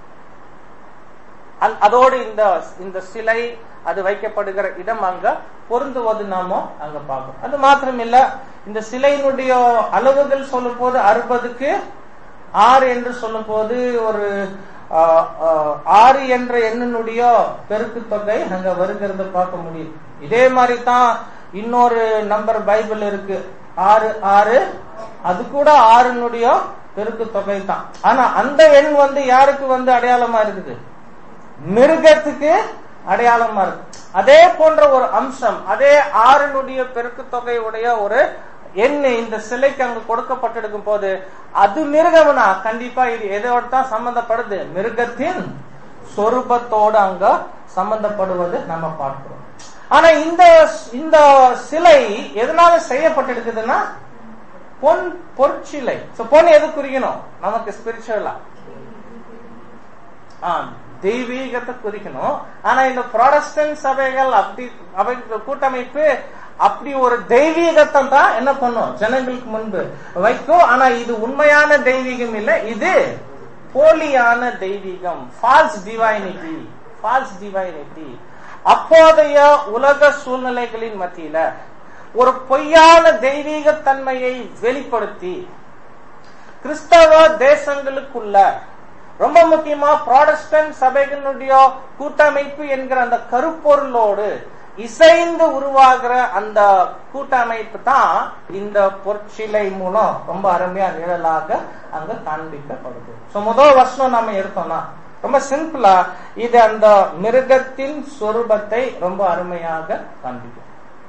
அதோடு இந்த இந்த சிலை அது வைக்கப்படுகிற இடம் அங்க பொருந்துவது நாம அங்க பார்க்கணும் அது மாத்திரம் இல்ல இந்த சிலையினுடைய அளவுகள் சொல்லும் போது அறுபதுக்கு ஆறு என்று சொல்லும் போது ஒரு ஆறு என்ற எண்ணினுடைய பெருக்கு தொகை அங்க வருகிறத பார்க்க முடியும் இதே மாதிரி தான் இன்னொரு நம்பர் பைபிள் இருக்கு ஆறு ஆறு அது கூட ஆறுனுடைய பெருக்கு தொகை தான் ஆனா அந்த எண் வந்து யாருக்கு வந்து அடையாளமா இருக்குது மிருகத்துக்கு அடையாளமா இருக்கு அதே போன்ற ஒரு அம்சம் அதே ஆறுனுடைய பெருக்கு தொகையுடைய ஒரு எண் இந்த சிலைக்கு அங்க கொடுக்கப்பட்டிருக்கும் போது அது மிருகம்னா கண்டிப்பா இது எதோட தான் சம்பந்தப்படுது மிருகத்தின் சொரூபத்தோடு அங்க சம்பந்தப்படுவது நம்ம பார்க்கிறோம் ஆனா இந்த இந்த சிலை எதனால செய்யப்பட்டிருக்குதுன்னா பொன் பொற்சிலை பொன் எது குறிக்கணும் நமக்கு ஸ்பிரிச்சுவலா தெய்வீகத்தை குறிக்கணும் ஆனா இந்த ப்ராடஸ்டன்ட் சபைகள் அப்படி அவை கூட்டமைப்பு அப்படி ஒரு தெய்வீகத்தை தான் என்ன பண்ணும் ஜனங்களுக்கு முன்பு வைக்கும் ஆனா இது உண்மையான தெய்வீகம் இல்ல இது போலியான தெய்வீகம் ஃபால்ஸ் டிவைனிட்டி ஃபால்ஸ் டிவைனிட்டி அப்போதைய உலக சூழ்நிலைகளின் மத்தியில ஒரு பொய்யான தெய்வீக தன்மையை வெளிப்படுத்தி கிறிஸ்தவ தேசங்களுக்குள்ள ரொம்ப முக்கியமா ப்ராடஸ்டன்ட் சபைகளுடைய கூட்டமைப்பு என்கிற அந்த கருப்பொருளோடு இசைந்து உருவாகிற அந்த கூட்டமைப்பு தான் இந்த பொற்சிலை மூலம் ரொம்ப அருமையா நிழலாக அங்க காண்பிக்கப்படுது சோ முதல் வருஷம் நம்ம எடுத்தோம்னா ரொம்ப சிம்பிளா இது அந்த மிருகத்தின் சொரூபத்தை ரொம்ப அருமையாக காண்பிக்கும்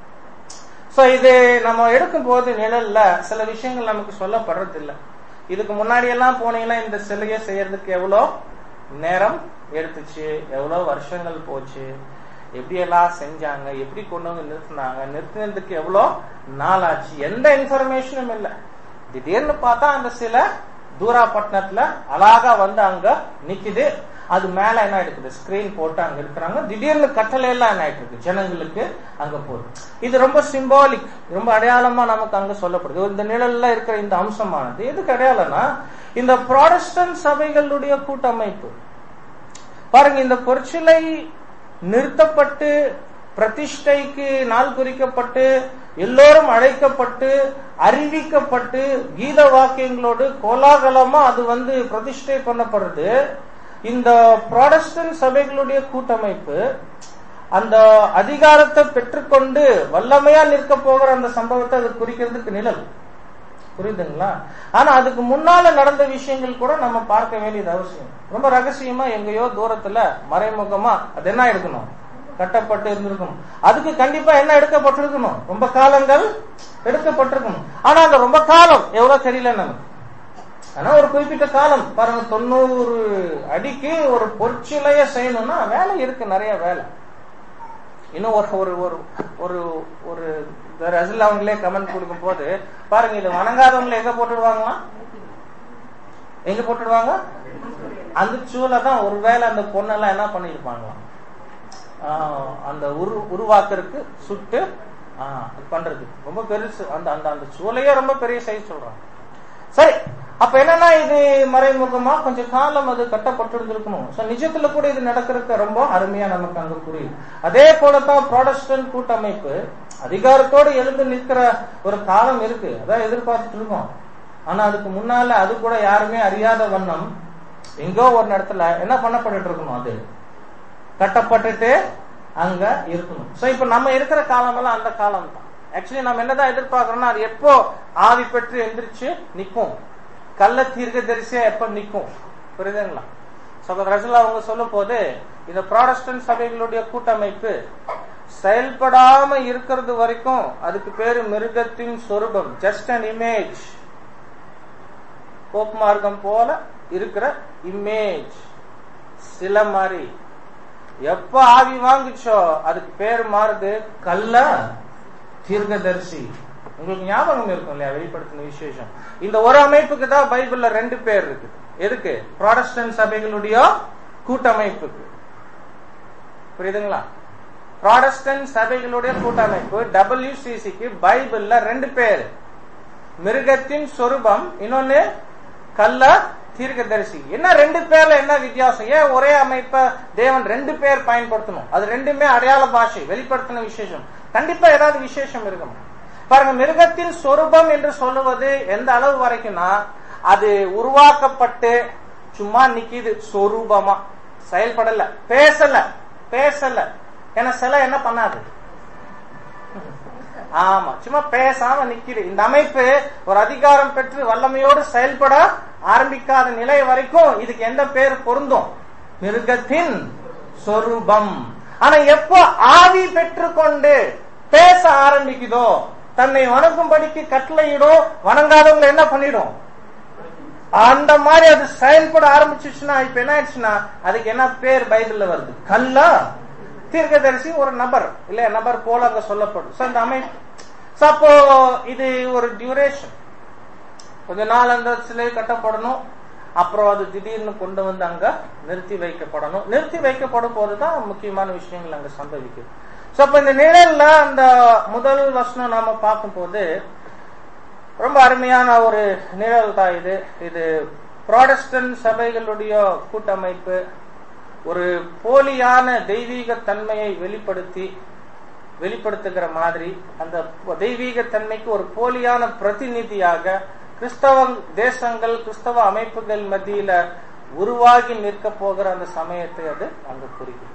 சோ இது நம்ம எடுக்கும் போது நிழல்ல சில விஷயங்கள் நமக்கு சொல்லப்படுறது இல்லை இதுக்கு முன்னாடி எல்லாம் போனீங்கன்னா இந்த சிலையை செய்யறதுக்கு எவ்வளோ நேரம் எடுத்துச்சு எவ்வளோ வருஷங்கள் போச்சு எப்படி எல்லாம் செஞ்சாங்க எப்படி கொண்டு வந்து நிறுத்தினாங்க நிறுத்தினதுக்கு எவ்வளோ நாள் ஆச்சு எந்த இன்ஃபர்மேஷனும் இல்லை திடீர்னு பார்த்தா அந்த சிலை தூராப்பட்டினத்துல அழகா வந்து அங்க நிக்குது அது மேல என்ன ஆயிடுக்குது ஸ்கிரீன் போட்டு அங்க இருக்கிறாங்க திடீர்னு கட்டளை எல்லாம் என்ன ஆயிட்டு இருக்கு ஜனங்களுக்கு அங்க போகுது இது ரொம்ப சிம்பாலிக் ரொம்ப அடையாளமா நமக்கு அங்க சொல்லப்படுது இந்த நிழல்ல இருக்கிற இந்த அம்சமானது எதுக்கு அடையாளம்னா இந்த ப்ராடஸ்டன்ட் சபைகளுடைய கூட்டமைப்பு பாருங்க இந்த பொற்சிலை நிறுத்தப்பட்டு பிரதிஷ்டைக்கு நாள் குறிக்கப்பட்டு எல்லோரும் அழைக்கப்பட்டு அறிவிக்கப்பட்டு கீத வாக்கியங்களோடு கோலாகலமா அது வந்து பிரதிஷ்டை பண்ணப்படுறது இந்த ப்ராடஸ்டன்ட் சபைகளுடைய கூட்டமைப்பு அந்த அதிகாரத்தை பெற்றுக்கொண்டு வல்லமையா நிற்க போகிற அந்த சம்பவத்தை அது குறிக்கிறதுக்கு நிழல் புரியுதுங்களா ஆனா அதுக்கு முன்னால நடந்த விஷயங்கள் கூட நம்ம பார்க்க வேண்டியது அவசியம் ரொம்ப ரகசியமா எங்கேயோ தூரத்துல மறைமுகமா அது என்ன எடுக்கணும் கட்டப்பட்டு இருந்திருக்கணும் அதுக்கு கண்டிப்பா என்ன எடுக்கப்பட்டிருக்கணும் ரொம்ப காலங்கள் எடுக்கப்பட்டிருக்கணும் ஆனா அந்த ரொம்ப காலம் எவ்வளவு தெரியல நமக்கு ஆனா ஒரு குறிப்பிட்ட காலம் பாருங்க தொண்ணூறு அடிக்கு ஒரு பொற்சிலைய செய்யணும்னா வேலை இருக்கு நிறைய வேலை இன்னும் ஒரு ஒரு ஒரு ஒரு ஒரு ரசில் அவங்களே கமெண்ட் கொடுக்கும் போது பாருங்க இது வணங்காதவங்களை எங்க போட்டுடுவாங்களா எங்க போட்டுடுவாங்க அந்த சூளை தான் ஒருவேளை அந்த பொண்ணெல்லாம் என்ன பண்ணிருப்பாங்களாம் ஆஹ் அந்த உரு உருவாக்குறதுக்கு சுட்டு ஆஹ் அது பண்றது ரொம்ப பெருசு அந்த அந்த அந்த சூளையே ரொம்ப பெரிய சைஸ் சொல்றாங்க சரி அப்ப என்னன்னா இது மறைமுகமா கொஞ்சம் காலம் அது கட்டப்பட்டிருந்திருக்கணும் சோ நிஜத்துல கூட இது நடக்கிறதுக்கு ரொம்ப அருமையா நமக்கு அங்க புரியுது அதே போலதான் ப்ராடஸ்டன்ட் கூட்டமைப்பு அதிகாரத்தோடு எழுந்து நிற்கிற ஒரு காலம் இருக்கு அதான் எதிர்பார்த்துட்டு இருக்கோம் ஆனா அதுக்கு முன்னால அது கூட யாருமே அறியாத வண்ணம் எங்கோ ஒரு இடத்துல என்ன பண்ணப்பட்டு இருக்கணும் அது கட்டப்பட்டுட்டு அங்க இருக்கணும் சோ இப்ப நம்ம இருக்கிற காலம் எல்லாம் அந்த காலம் தான் ஆக்சுவலி நம்ம என்னதான் எதிர்பார்க்கறோம்னா அது எப்போ ஆவி பெற்று எந்திரிச்சு நிக்கும் கள்ள தீர்க்க தரிசியா எப்ப நிக்கும் புரியுதுங்களா சகோதர ரசூல் அவங்க சொல்லும் போது இந்த ப்ராடஸ்டன்ட் சபைகளுடைய கூட்டமைப்பு செயல்படாம இருக்கிறது வரைக்கும் அதுக்கு பேரு மிருகத்தின் சொரூபம் ஜஸ்ட் அன் இமேஜ் போப் மார்க்கம் போல இருக்கிற இமேஜ் சில மாதிரி எப்ப ஆவி வாங்குச்சோ அதுக்கு பேர் மாறுது கல்ல தீர்க்கதரிசி உங்களுக்கு ஞாபகம் இருக்கும் இல்லையா வெளிப்படுத்தின விசேஷம் இந்த ஒரு அமைப்புக்கு தான் பைபிள்ல ரெண்டு பேர் இருக்கு எதுக்கு ப்ராடஸ்டன்ட் சபைகளுடைய கூட்டமைப்புக்கு புரியுதுங்களா ப்ராடஸ்டன்ட் சபைகளுடைய கூட்டமைப்பு டபிள்யூசிசிக்கு பைபிள்ல ரெண்டு பேர் மிருகத்தின் சொரூபம் இன்னொன்னு கல்ல தீர்க்கதரிசி என்ன ரெண்டு பேர்ல என்ன வித்தியாசம் ஏன் ஒரே அமைப்ப தேவன் ரெண்டு பேர் பயன்படுத்தணும் அது ரெண்டுமே அடையாள பாஷை வெளிப்படுத்தின விசேஷம் கண்டிப்பா ஏதாவது விசேஷம் இருக்கும் பாருங்க மிருகத்தின் சொரூபம் என்று சொல்லுவது எந்த அளவு வரைக்கும்னா அது உருவாக்கப்பட்டு சும்மா நிக்கிது சொரூபமா செயல்படல பேசல பேசல ஏன்னா சில என்ன பண்ணாது ஆமா சும்மா பேசாம நிக்குது இந்த அமைப்பு ஒரு அதிகாரம் பெற்று வல்லமையோடு செயல்பட ஆரம்பிக்காத நிலை வரைக்கும் இதுக்கு எந்த பேர் பொருந்தும் மிருகத்தின் சொரூபம் ஆனா எப்போ ஆவி பெற்றுக்கொண்டு பேச ஆரம்பிக்குதோ தன்னை வணங்கும்படிக்கு கட்டளையிடும் வணங்காதவங்களை என்ன பண்ணிடும் அந்த மாதிரி அது செயல்பட ஆரம்பிச்சிச்சுன்னா இப்ப என்ன ஆயிடுச்சுன்னா அதுக்கு என்ன பேர் பைபிள்ல வருது கல்லா தீர்க்கதரிசி ஒரு நபர் இல்ல நபர் போல அங்க சொல்லப்படும் So, இந்த அமைப்பு So, அப்போ இது ஒரு டியூரேஷன் கொஞ்ச நாள் அந்த சிலை கட்டப்படணும் அப்புறம் அது திடீர்னு கொண்டு வந்து அங்க நிறுத்தி வைக்கப்படணும் நிறுத்தி வைக்கப்படும் போதுதான் முக்கியமான விஷயங்கள் அங்க சம்பவிக்குது சோ அப்ப இந்த நிழல்ல அந்த முதல் வசனம் நாம பார்க்கும்போது ரொம்ப அருமையான ஒரு நிழல் தான் இது இது ப்ராடஸ்டன்ட் சபைகளுடைய கூட்டமைப்பு ஒரு போலியான தெய்வீக தன்மையை வெளிப்படுத்தி வெளிப்படுத்துகிற மாதிரி அந்த தெய்வீக தன்மைக்கு ஒரு போலியான பிரதிநிதியாக கிறிஸ்தவ தேசங்கள் கிறிஸ்தவ அமைப்புகள் மத்தியில உருவாகி நிற்க போகிற அந்த சமயத்தை அது அங்க குறிக்கும்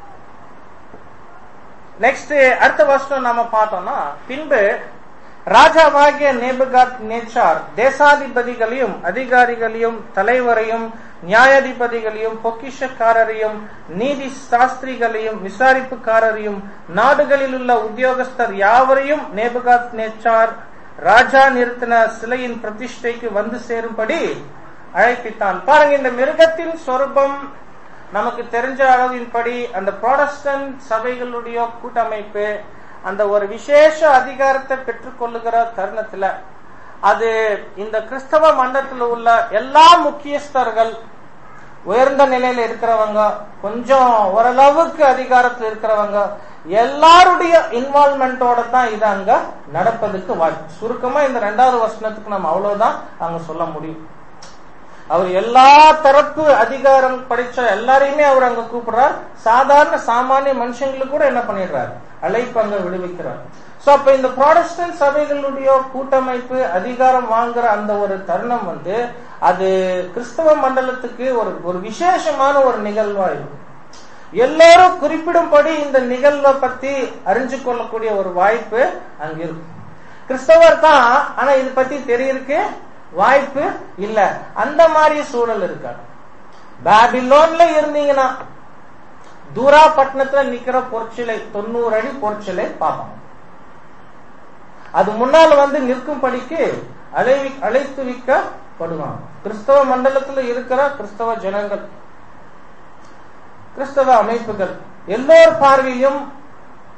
நெக்ஸ்ட் அடுத்த வருஷம் நாம பார்த்தோம்னா பின்பு ராஜாவாகிய நேபுகாத் நேச்சார் தேசாதிபதிகளையும் அதிகாரிகளையும் தலைவரையும் நியாயாதிபதிகளையும் பொக்கிஷக்காரரையும் நீதி சாஸ்திரிகளையும் விசாரிப்புக்காரரையும் நாடுகளில் உள்ள உத்தியோகஸ்தர் யாவரையும் நேபுகாத் நேச்சார் ராஜா நிறுத்தின சிலையின் பிரதிஷ்டைக்கு வந்து சேரும்படி அழைப்பித்தான் பாருங்க இந்த மிருகத்தின் சொரூபம் நமக்கு தெரிஞ்ச அளவின்படி அந்த ப்ராடஸ்டன்ட் சபைகளுடைய கூட்டமைப்பு அந்த ஒரு விசேஷ அதிகாரத்தை பெற்றுக்கொள்ளுகிற தருணத்துல அது இந்த கிறிஸ்தவ மண்டலத்தில் உள்ள எல்லா முக்கியஸ்தர்கள் உயர்ந்த நிலையில இருக்கிறவங்க கொஞ்சம் ஓரளவுக்கு அதிகாரத்தில் இருக்கிறவங்க எல்லாருடைய இன்வால்மெண்டோட தான் இது அங்க நடப்பதுக்கு வாய்ப்பு சுருக்கமா இந்த ரெண்டாவது வசனத்துக்கு நம்ம அவ்வளவுதான் அங்க சொல்ல முடியும் அவர் எல்லா தரப்பு அதிகாரம் படிச்ச எல்லாரையுமே அவர் அங்க கூப்பிடுறார் சாதாரண சாமானிய மனுஷங்களுக்கு கூட என்ன பண்ணிடுறாரு அழைப்பு அங்க விடுவிக்கிறார் சோ அப்ப இந்த ப்ராடஸ்டன்ட் சபைகளுடைய கூட்டமைப்பு அதிகாரம் வாங்குற அந்த ஒரு தருணம் வந்து அது கிறிஸ்தவ மண்டலத்துக்கு ஒரு ஒரு விசேஷமான ஒரு நிகழ்வா இருக்கும் எல்லாரும் குறிப்பிடும்படி இந்த நிகழ்வை பத்தி அறிஞ்சு கொள்ளக்கூடிய ஒரு வாய்ப்பு அங்க இருக்கும் கிறிஸ்தவர் தான் ஆனா இது பத்தி தெரியறதுக்கு வாய்ப்பு இல்ல அந்த மாதிரி சூழல் இருக்காது பேபிலோன்ல இருந்தீங்கன்னா தூரா பட்டணத்துல நிக்கிற பொற்சிலை தொண்ணூறு அடி பொற்சிலை பார்ப்போம் அது முன்னால் வந்து நிற்கும்படிக்கு அழைவி அழைத்து வைக்கப்படுவாங்க கிறிஸ்தவ மண்டலத்துல இருக்கிற கிறிஸ்தவ ஜனங்கள் கிறிஸ்தவ அமைப்புகள் எல்லோர் பார்வையும்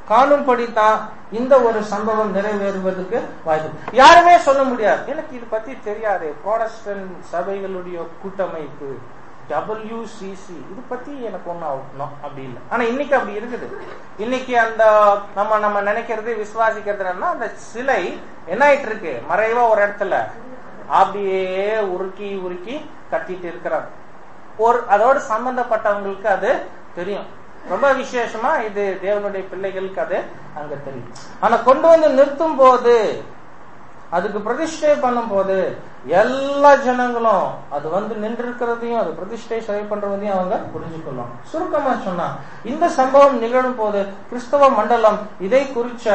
காணும்படி தான் இந்த ஒரு சம்பவம் நிறைவேறுவதற்கு வாய்ப்பு யாருமே சொல்ல முடியாது எனக்கு இது பத்தி தெரியாது ப்ராடஸ்டன் சபைகளுடைய கூட்டமைப்பு டபிள்யூசிசி இது பத்தி எனக்கு ஒன்னும் அவுட்னோம் அப்படி இல்லை ஆனா இன்னைக்கு அப்படி இருக்குது இன்னைக்கு அந்த நம்ம நம்ம நினைக்கிறது விசுவாசிக்கிறது என்னன்னா அந்த சிலை என்ன ஆயிட்டு இருக்கு மறைவா ஒரு இடத்துல அப்படியே உருக்கி உருக்கி கட்டிட்டு இருக்கிறாங்க ஒரு அதோடு சம்பந்தப்பட்டவங்களுக்கு அது தெரியும் ரொம்ப விசேஷமா இது தேவனுடைய பிள்ளைகளுக்கு அது அங்க தெரியும் ஆனா கொண்டு வந்து நிறுத்தும் போது அதுக்கு பிரதிஷ்டை பண்ணும் போது எல்லா ஜனங்களும் அது வந்து நின்று இருக்கிறதையும் அது பிரதிஷ்டை சரி பண்றதையும் அவங்க புரிஞ்சுக்கொள்ளும் சுருக்கமா சொன்னா இந்த சம்பவம் நிகழும் போது கிறிஸ்தவ மண்டலம் இதை குறிச்ச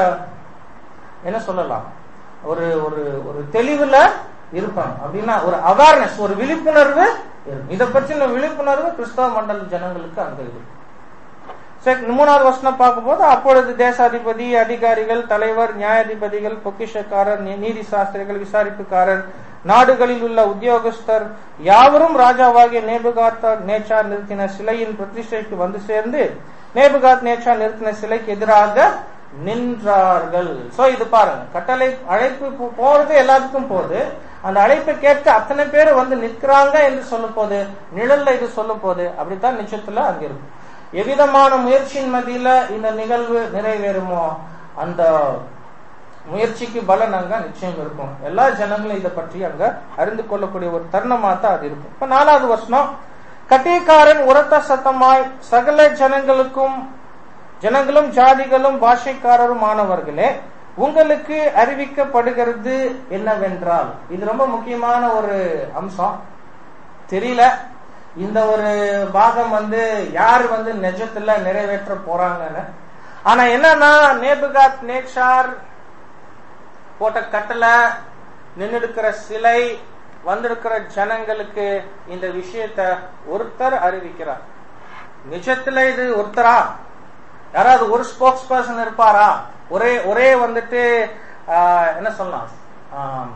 என்ன சொல்லலாம் ஒரு ஒரு ஒரு தெளிவுல இருப்பாங்க அப்படின்னா ஒரு அவேர்னஸ் ஒரு விழிப்புணர்வு இருக்கும் இதை பற்றின விழிப்புணர்வு கிறிஸ்தவ மண்டல ஜனங்களுக்கு அங்க இருக்கு சரி மூணாவது வசனம் பார்க்கும்போது அப்பொழுது தேசாதிபதி அதிகாரிகள் தலைவர் நியாயாதிபதிகள் பொக்கிஷக்காரர் நீ- நீதி சாஸ்திரிகள் விசாரிப்புக்காரர் நாடுகளில் உள்ள உத்தியோகஸ்தர் யாவரும் ராஜாவாகிய நேபுகாத் நேச்சார் நிறுத்தின சிலையின் பிரதிஷ்டைக்கு வந்து சேர்ந்து நேபுகாத் நேச்சார் நிறுத்தின சிலைக்கு எதிராக நின்றார்கள் சோ இது பாருங்க கட்டளை அழைப்பு போ- போறது எல்லாத்துக்கும் போகுது அந்த அழைப்பை கேட்டு அத்தனை பேர் வந்து நிற்கிறாங்க என்று சொல்லும் போது நிழல்ல இது சொல்லும் போது அப்படித்தான் நிச்சயத்துல அங்க இருக்கும் எவ்விதமான முயற்சியின் மத்தியில இந்த நிகழ்வு நிறைவேறுமோ அந்த முயற்சிக்கு பலன் அங்க நிச்சயம் இருக்கும் எல்லா ஜனங்களும் இதை பற்றி அங்க அறிந்து கொள்ளக்கூடிய ஒரு தருணமா தான் அது இருக்கும் இப்ப நாலாவது வருஷம் கட்டியக்காரன் உரத்த சத்தமாய் சகல ஜனங்களுக்கும் ஜனங்களும் ஜாதிகளும் பாஷைக்காரருமானவர்களே உங்களுக்கு அறிவிக்கப்படுகிறது என்னவென்றால் இது ரொம்ப முக்கியமான ஒரு அம்சம் தெரியல இந்த ஒரு பாகம் வந்து யார் வந்து நிஜத்துல நிறைவேற்ற போறாங்கன்னு ஆனா என்னன்னா நேபுகாத் நேக்ஷார் போட்ட கட்டளை நின்னுடுக்கிற சிலை வந்திருக்கிற ஜனங்களுக்கு இந்த விஷயத்த ஒருத்தர் அறிவிக்கிறார் நிஜத்துல இது ஒருத்தரா யாராவது ஒரு ஸ்போக்ஸ் பர்சன் இருப்பாரா ஒரே ஒரே வந்துட்டு ஆஹ், என்ன சொல்லலாம் ஆம்,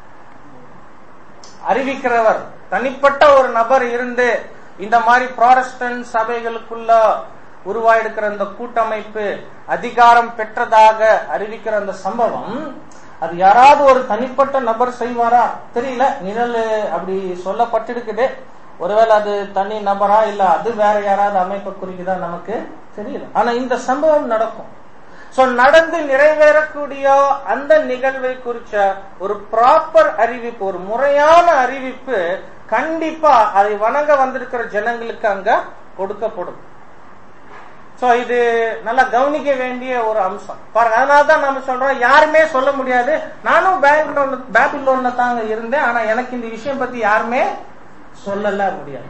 அறிவிக்கிறவர் தனிப்பட்ட ஒரு நபர் இருந்து இந்த மாதிரி ப்ராடஸ்டன்ட் சபைகளுக்குள்ள உருவாயிருக்கிற இந்த கூட்டமைப்பு அதிகாரம் பெற்றதாக அறிவிக்கிற அந்த சம்பவம் அது யாராவது ஒரு தனிப்பட்ட நபர் செய்வாரா தெரியல நிழல் அப்படி சொல்லப்பட்டிருக்குது ஒருவேளை அது தனி நபரா இல்ல அது வேற யாராவது அமைப்பை குறிக்குதா நமக்கு தெரியல ஆனா இந்த சம்பவம் நடக்கும் சோ நடந்து நிறைவேறக்கூடிய அந்த நிகழ்வை குறிச்ச ஒரு ப்ராப்பர் அறிவிப்பு ஒரு முறையான அறிவிப்பு கண்டிப்பா அதை வணங்க வந்திருக்கிற ஜனங்களுக்கு அங்க கொடுக்கப்படும் சோ இது நல்லா கவனிக்க வேண்டிய ஒரு அம்சம் பாருங்க அதனால தான் நம்ம சொல்றோம் யாருமே சொல்ல முடியாது நானும் பேபிலோன் பேபிலோன்ல தாங்க இருந்தேன் ஆனா எனக்கு இந்த விஷயம் பத்தி யாருமே சொல்லல முடியாது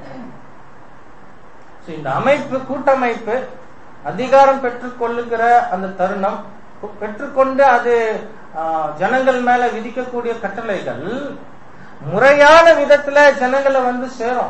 So, இந்த அமைப்பு கூட்டமைப்பு அதிகாரம் பெற்றுக் கொள்ளுகிற அந்த தருணம் கு- பெற்றுக்கொண்டு அது ஆ, ஜனங்கள் மேல விதிக்கக்கூடிய கட்டளைகள் முறையான விதத்துல ஜனங்களை வந்து சேரும்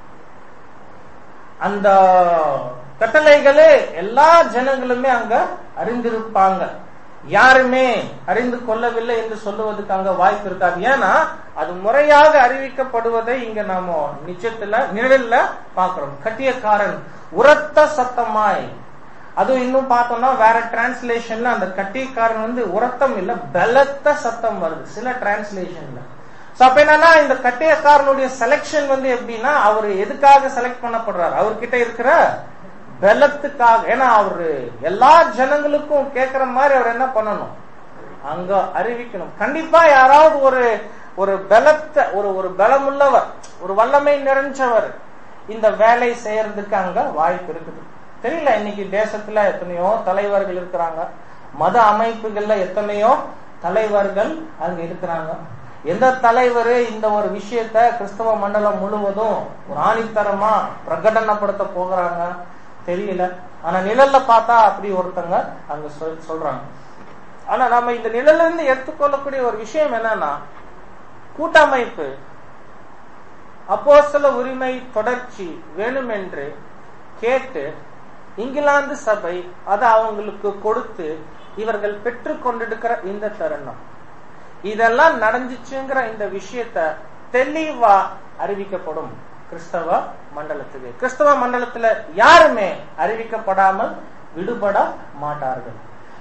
அந்த கட்டளைகளே எல்லா ஜனங்களுமே அங்க அறிந்திருப்பாங்க யாருமே அறிந்து கொள்ளவில்லை என்று சொல்லுவதற்கு அங்க வாய்ப்பு இருக்காது ஏன்னா அது முறையாக அறிவிக்கப்படுவதை இங்க நாம நிச்சயத்துல நிழல்ல பாக்குறோம் கட்டியக்காரன் உரத்த சத்தமாய் அதுவும் இன்னும் பார்த்தோம்னா வேற டிரான்ஸ்லேஷன்ல அந்த கட்டியக்காரன் வந்து உரத்தம் இல்ல பலத்த சத்தம் வருது சில டிரான்ஸ்லேஷன்ல சோ அப்ப என்னன்னா இந்த கட்டியக்காரனுடைய செலெக்ஷன் வந்து எப்படின்னா அவர் எதுக்காக செலக்ட் பண்ணப்படுறாரு அவர்கிட்ட இருக்கிற பலத்துக்காக ஏன்னா அவரு எல்லா ஜனங்களுக்கும் கேட்கிற மாதிரி அவர் என்ன பண்ணணும் அங்க அறிவிக்கணும் கண்டிப்பா யாராவது ஒரு ஒரு பலத்த ஒரு ஒரு பலமுள்ளவர் ஒரு வல்லமை நிறைஞ்சவர் இந்த வேலை செய்யறதுக்கு அங்க வாய்ப்பு இருக்குது தெரியல இன்னைக்கு தேசத்துல எத்தனையோ தலைவர்கள் இருக்கிறாங்க மத அமைப்புகள்ல எத்தனையோ தலைவர்கள் அங்க இருக்கிறாங்க எந்த தலைவர் இந்த ஒரு விஷயத்த கிறிஸ்தவ மண்டலம் முழுவதும் ஒரு ஆணித்தரமா பிரகடனப்படுத்த போகிறாங்க தெரியல ஆனா நிழல்ல பார்த்தா அப்படி ஒருத்தங்க அங்க சொல்- சொல்றாங்க ஆனா நம்ம இந்த நிழல்ல இருந்து எடுத்துக்கொள்ளக்கூடிய ஒரு விஷயம் என்னன்னா கூட்டமைப்பு அப்போஸ்தல உரிமை தொடர்ச்சி வேணுமென்று கேட்டு இங்கிலாந்து சபை அதை அவங்களுக்கு கொடுத்து இவர்கள் பெற்றுக் கொண்டிருக்கிற இந்த தருணம் இதெல்லாம் நடந்துச்சுங்கிற இந்த விஷயத்த தெளிவா அறிவிக்கப்படும் கிறிஸ்தவ மண்டலத்துக்கு கிறிஸ்தவ மண்டலத்துல யாருமே அறிவிக்கப்படாமல் விடுபட மாட்டார்கள்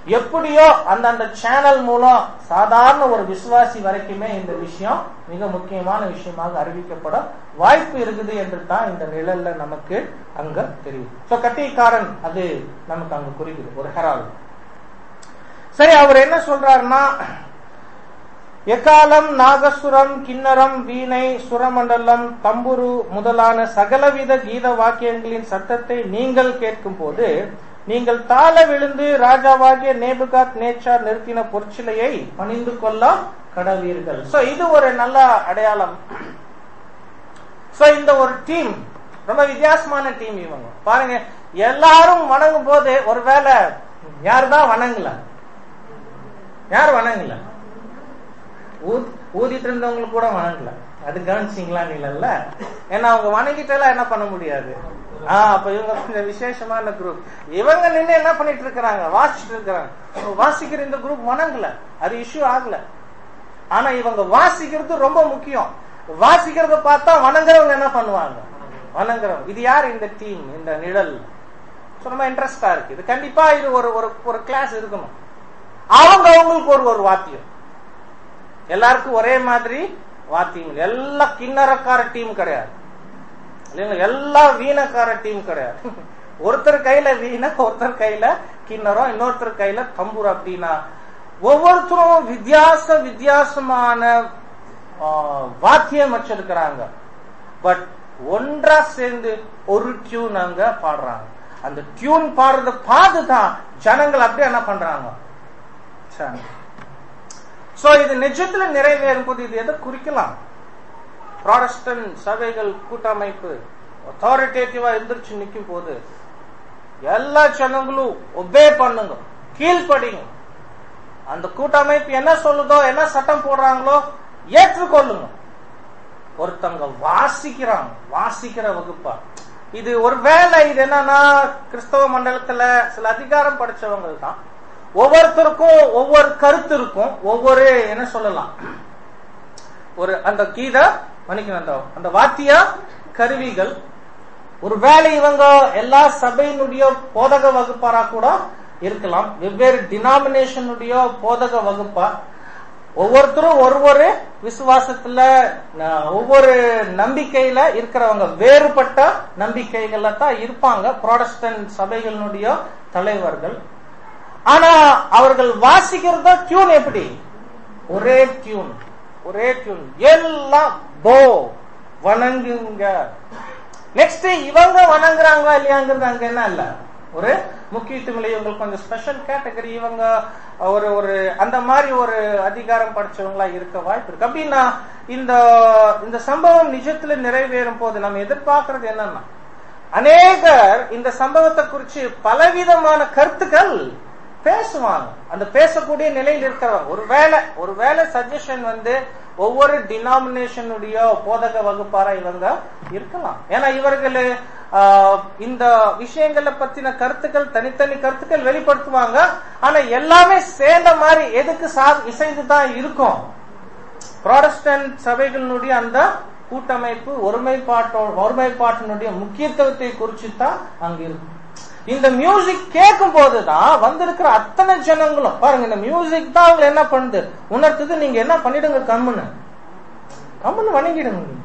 எப்படியோ அந்தந்த சேனல் மூலம் சாதாரண ஒரு விசுவாசி வரைக்குமே இந்த விஷயம் மிக முக்கியமான விஷயமாக அறிவிக்கப்பட வாய்ப்பு இருக்குது என்று தான் இந்த நிழல்ல நமக்கு அங்க தெரியுது சோ கத்திக்காரன் அது நமக்கு அங்க குறிக்குது ஒரு ஹெரால் சரி அவர் என்ன சொல்றாருன்னா எக்காலம் நாகசுரம் கிண்ணரம் வீணை சுரமண்டலம் தம்புரு முதலான சகலவித கீத வாக்கியங்களின் சத்தத்தை நீங்கள் கேட்கும் போது நீங்கள் தாழ விழுந்து ராஜாவாகிய நேபுகாத் நேச்சார் நிறுத்தின பொற்சிலையை பணிந்து கொள்ள கடவீர்கள் சோ இது ஒரு நல்ல அடையாளம் சோ இந்த ஒரு டீம் ரொம்ப வித்தியாசமான டீம் இவங்க பாருங்க எல்லாரும் வணங்கும் போது ஒருவேளை யாருதான் வணங்கல யார் வணங்கல ஊதிட்டு இருந்தவங்களுக்கு கூட வணங்கல அது கவனிச்சிங்களா நீங்கள ஏன்னா அவங்க வணங்கிட்டெல்லாம் என்ன பண்ண முடியாது ஆஹ் அப்ப இவங்க கொஞ்சம் விசேஷமான குரூப் இவங்க நின்று என்ன பண்ணிட்டு இருக்கிறாங்க வாசிச்சுட்டு இருக்கிறாங்க வாசிக்கிற இந்த குரூப் வணங்கல அது இஷ்யூ ஆகல ஆனா இவங்க வாசிக்கிறது ரொம்ப முக்கியம் வாசிக்கிறத பார்த்தா வணங்குறவங்க என்ன பண்ணுவாங்க வணங்குறவங்க இது யார் இந்த டீம் இந்த நிழல் ரொம்ப இன்ட்ரெஸ்டா இருக்கு இது கண்டிப்பா இது ஒரு ஒரு கிளாஸ் இருக்கணும் அவங்க அவங்களுக்கு ஒரு ஒரு வாத்தியம் எல்லாருக்கும் ஒரே மாதிரி வாத்தியம் எல்லா கிண்ணறக்கார டீம் கிடையாது இல்லைங்களா எல்லா வீணக்கார டீம் கிடையாது ஒருத்தர் கையில வீண ஒருத்தர் கையில கிண்ணறம் இன்னொருத்தர் கையில தம்பூர் அப்படின்னா ஒவ்வொருத்தரும் வித்தியாச வித்தியாசமான வாத்தியம் வச்சிருக்கிறாங்க பட் ஒன்றா சேர்ந்து ஒரு டியூன் அங்க பாடுறாங்க அந்த டியூன் பாடுறத பார்த்துதான் ஜனங்கள் அப்படியே என்ன பண்றாங்க சோ இது நிஜத்துல நிறைவேறும் போது இது எதை குறிக்கலாம் ப்ராடஸ்டன் சபைகள் கூட்டமைப்பு அத்தாரிட்டேட்டிவா எந்திரிச்சு நிக்கும் போது எல்லா ஜனங்களும் ஒபே பண்ணுங்க கீழ்படிங்க அந்த கூட்டமைப்பு என்ன சொல்லுதோ என்ன சட்டம் போடுறாங்களோ ஏற்றுக்கொள்ளுங்க ஒருத்தங்க வாசிக்கிறாங்க வாசிக்கிற வகுப்பா இது ஒரு வேலை இது என்னன்னா கிறிஸ்தவ மண்டலத்துல சில அதிகாரம் படிச்சவங்க தான் ஒவ்வொருத்தருக்கும் ஒவ்வொரு கருத்து இருக்கும் ஒவ்வொரு என்ன சொல்லலாம் ஒரு அந்த கீத மன்னிக்கணும் அந்த அந்த வாத்திய கருவிகள் ஒரு வேலை இவங்க எல்லா சபையினுடைய போதக வகுப்பாரா கூட இருக்கலாம் வெவ்வேறு டினாமினேஷனுடைய போதக வகுப்பா ஒவ்வொருத்தரும் ஒரு ஒரு விசுவாசத்துல ஒவ்வொரு நம்பிக்கையில இருக்கிறவங்க வேறுபட்ட நம்பிக்கைகள்ல தான் இருப்பாங்க ப்ராடஸ்டன் சபைகளினுடைய தலைவர்கள் ஆனா அவர்கள் வாசிக்கிறத டியூன் எப்படி ஒரே டியூன் ஒரே டியூன் எல்லாம் போ வணங்குங்க நெக்ஸ்ட் இவங்க வணங்குறாங்களா இல்லையாங்கிறது அங்க என்ன இல்ல ஒரு முக்கியத்துவம் இல்லை இவங்களுக்கு கொஞ்சம் ஸ்பெஷல் கேட்டகரி இவங்க ஒரு ஒரு அந்த மாதிரி ஒரு அதிகாரம் படிச்சவங்களா இருக்க வாய்ப்பு இருக்கு அப்படின்னா இந்த இந்த சம்பவம் நிஜத்துல நிறைவேறும் போது நம்ம எதிர்பார்க்கறது என்னன்னா அநேகர் இந்த சம்பவத்தை குறிச்சு பலவிதமான கருத்துக்கள் பேசுவாங்க அந்த பேசக்கூடிய நிலையில் இருக்கிறவங்க ஒருவேளை ஒருவேளை சஜஷன் வந்து ஒவ்வொரு டினாமினேஷனுடைய போதக வகுப்பாரா இவங்க இருக்கலாம் ஏன்னா இவர்கள் இந்த விஷயங்களை பத்தின கருத்துக்கள் தனித்தனி கருத்துக்கள் வெளிப்படுத்துவாங்க ஆனா எல்லாமே சேர்ந்த மாதிரி எதுக்கு சா இசைந்துதான் இருக்கும் ப்ராடஸ்டன்ட் சபைகளினுடைய அந்த கூட்டமைப்பு ஒருமைப்பாட்டோ ஒருமைப்பாட்டினுடைய முக்கியத்துவத்தை குறிச்சு தான் அங்க இருக்கும் இந்த மியூசிக் கேட்கும் போதுதான் வந்திருக்கிற அத்தனை ஜனங்களும் பாருங்க இந்த மியூசிக் தான் அவங்க என்ன பண்ணுது உணர்த்துது நீங்க என்ன பண்ணிடுங்க கம்முன்னு கம்முன்னு வணங்கிடுங்க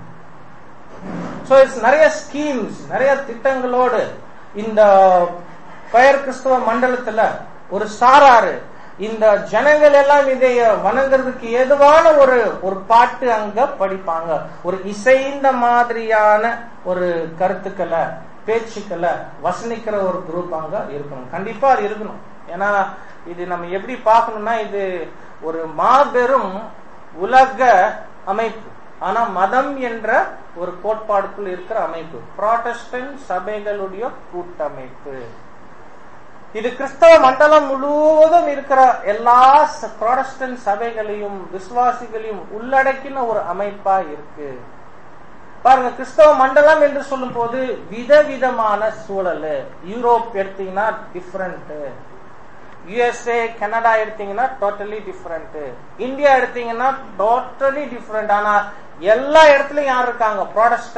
சோ இட்ஸ் நிறைய ஸ்கீம்ஸ் நிறைய திட்டங்களோடு இந்த பெயர் கிறிஸ்தவ மண்டலத்துல ஒரு சாராரு இந்த ஜனங்கள் எல்லாம் இதை வணங்குறதுக்கு ஏதுவான ஒரு ஒரு பாட்டு அங்க படிப்பாங்க ஒரு இசைந்த மாதிரியான ஒரு கருத்துக்களை பேச்சுக்களை வசனிக்கிற ஒரு குரூப் அங்க இருக்கணும் கண்டிப்பா அது இருக்கணும் ஏன்னா இது நம்ம எப்படி பார்க்கணும்னா இது ஒரு மாபெரும் உலக அமைப்பு ஆனா மதம் என்ற ஒரு கோட்பாடுக்குள் இருக்கிற அமைப்பு புராட்டஸ்டன்ட் சபைகளுடைய கூட்டமைப்பு இது கிறிஸ்தவ மண்டலம் முழுவதும் இருக்கிற எல்லா புராட்டஸ்டன்ட் சபைகளையும் விசுவாசிகளையும் உள்ளடக்கின ஒரு அமைப்பா இருக்கு பாருங்க கிறிஸ்தவ மண்டலம் என்று சொல்லும் போது விதவிதமான சூழல் யூரோப் எடுத்தீங்கன்னா டிஃப்ரெண்ட் யுஎஸ்ஏ கனடா எடுத்தீங்கன்னா டோட்டலி டிஃப்ரெண்ட் இந்தியா எடுத்தீங்கன்னா டோட்டலி டிஃப்ரெண்ட் ஆனா எல்லா இடத்துலயும் யார் இருக்காங்க ப்ராடஸ்டன்ட்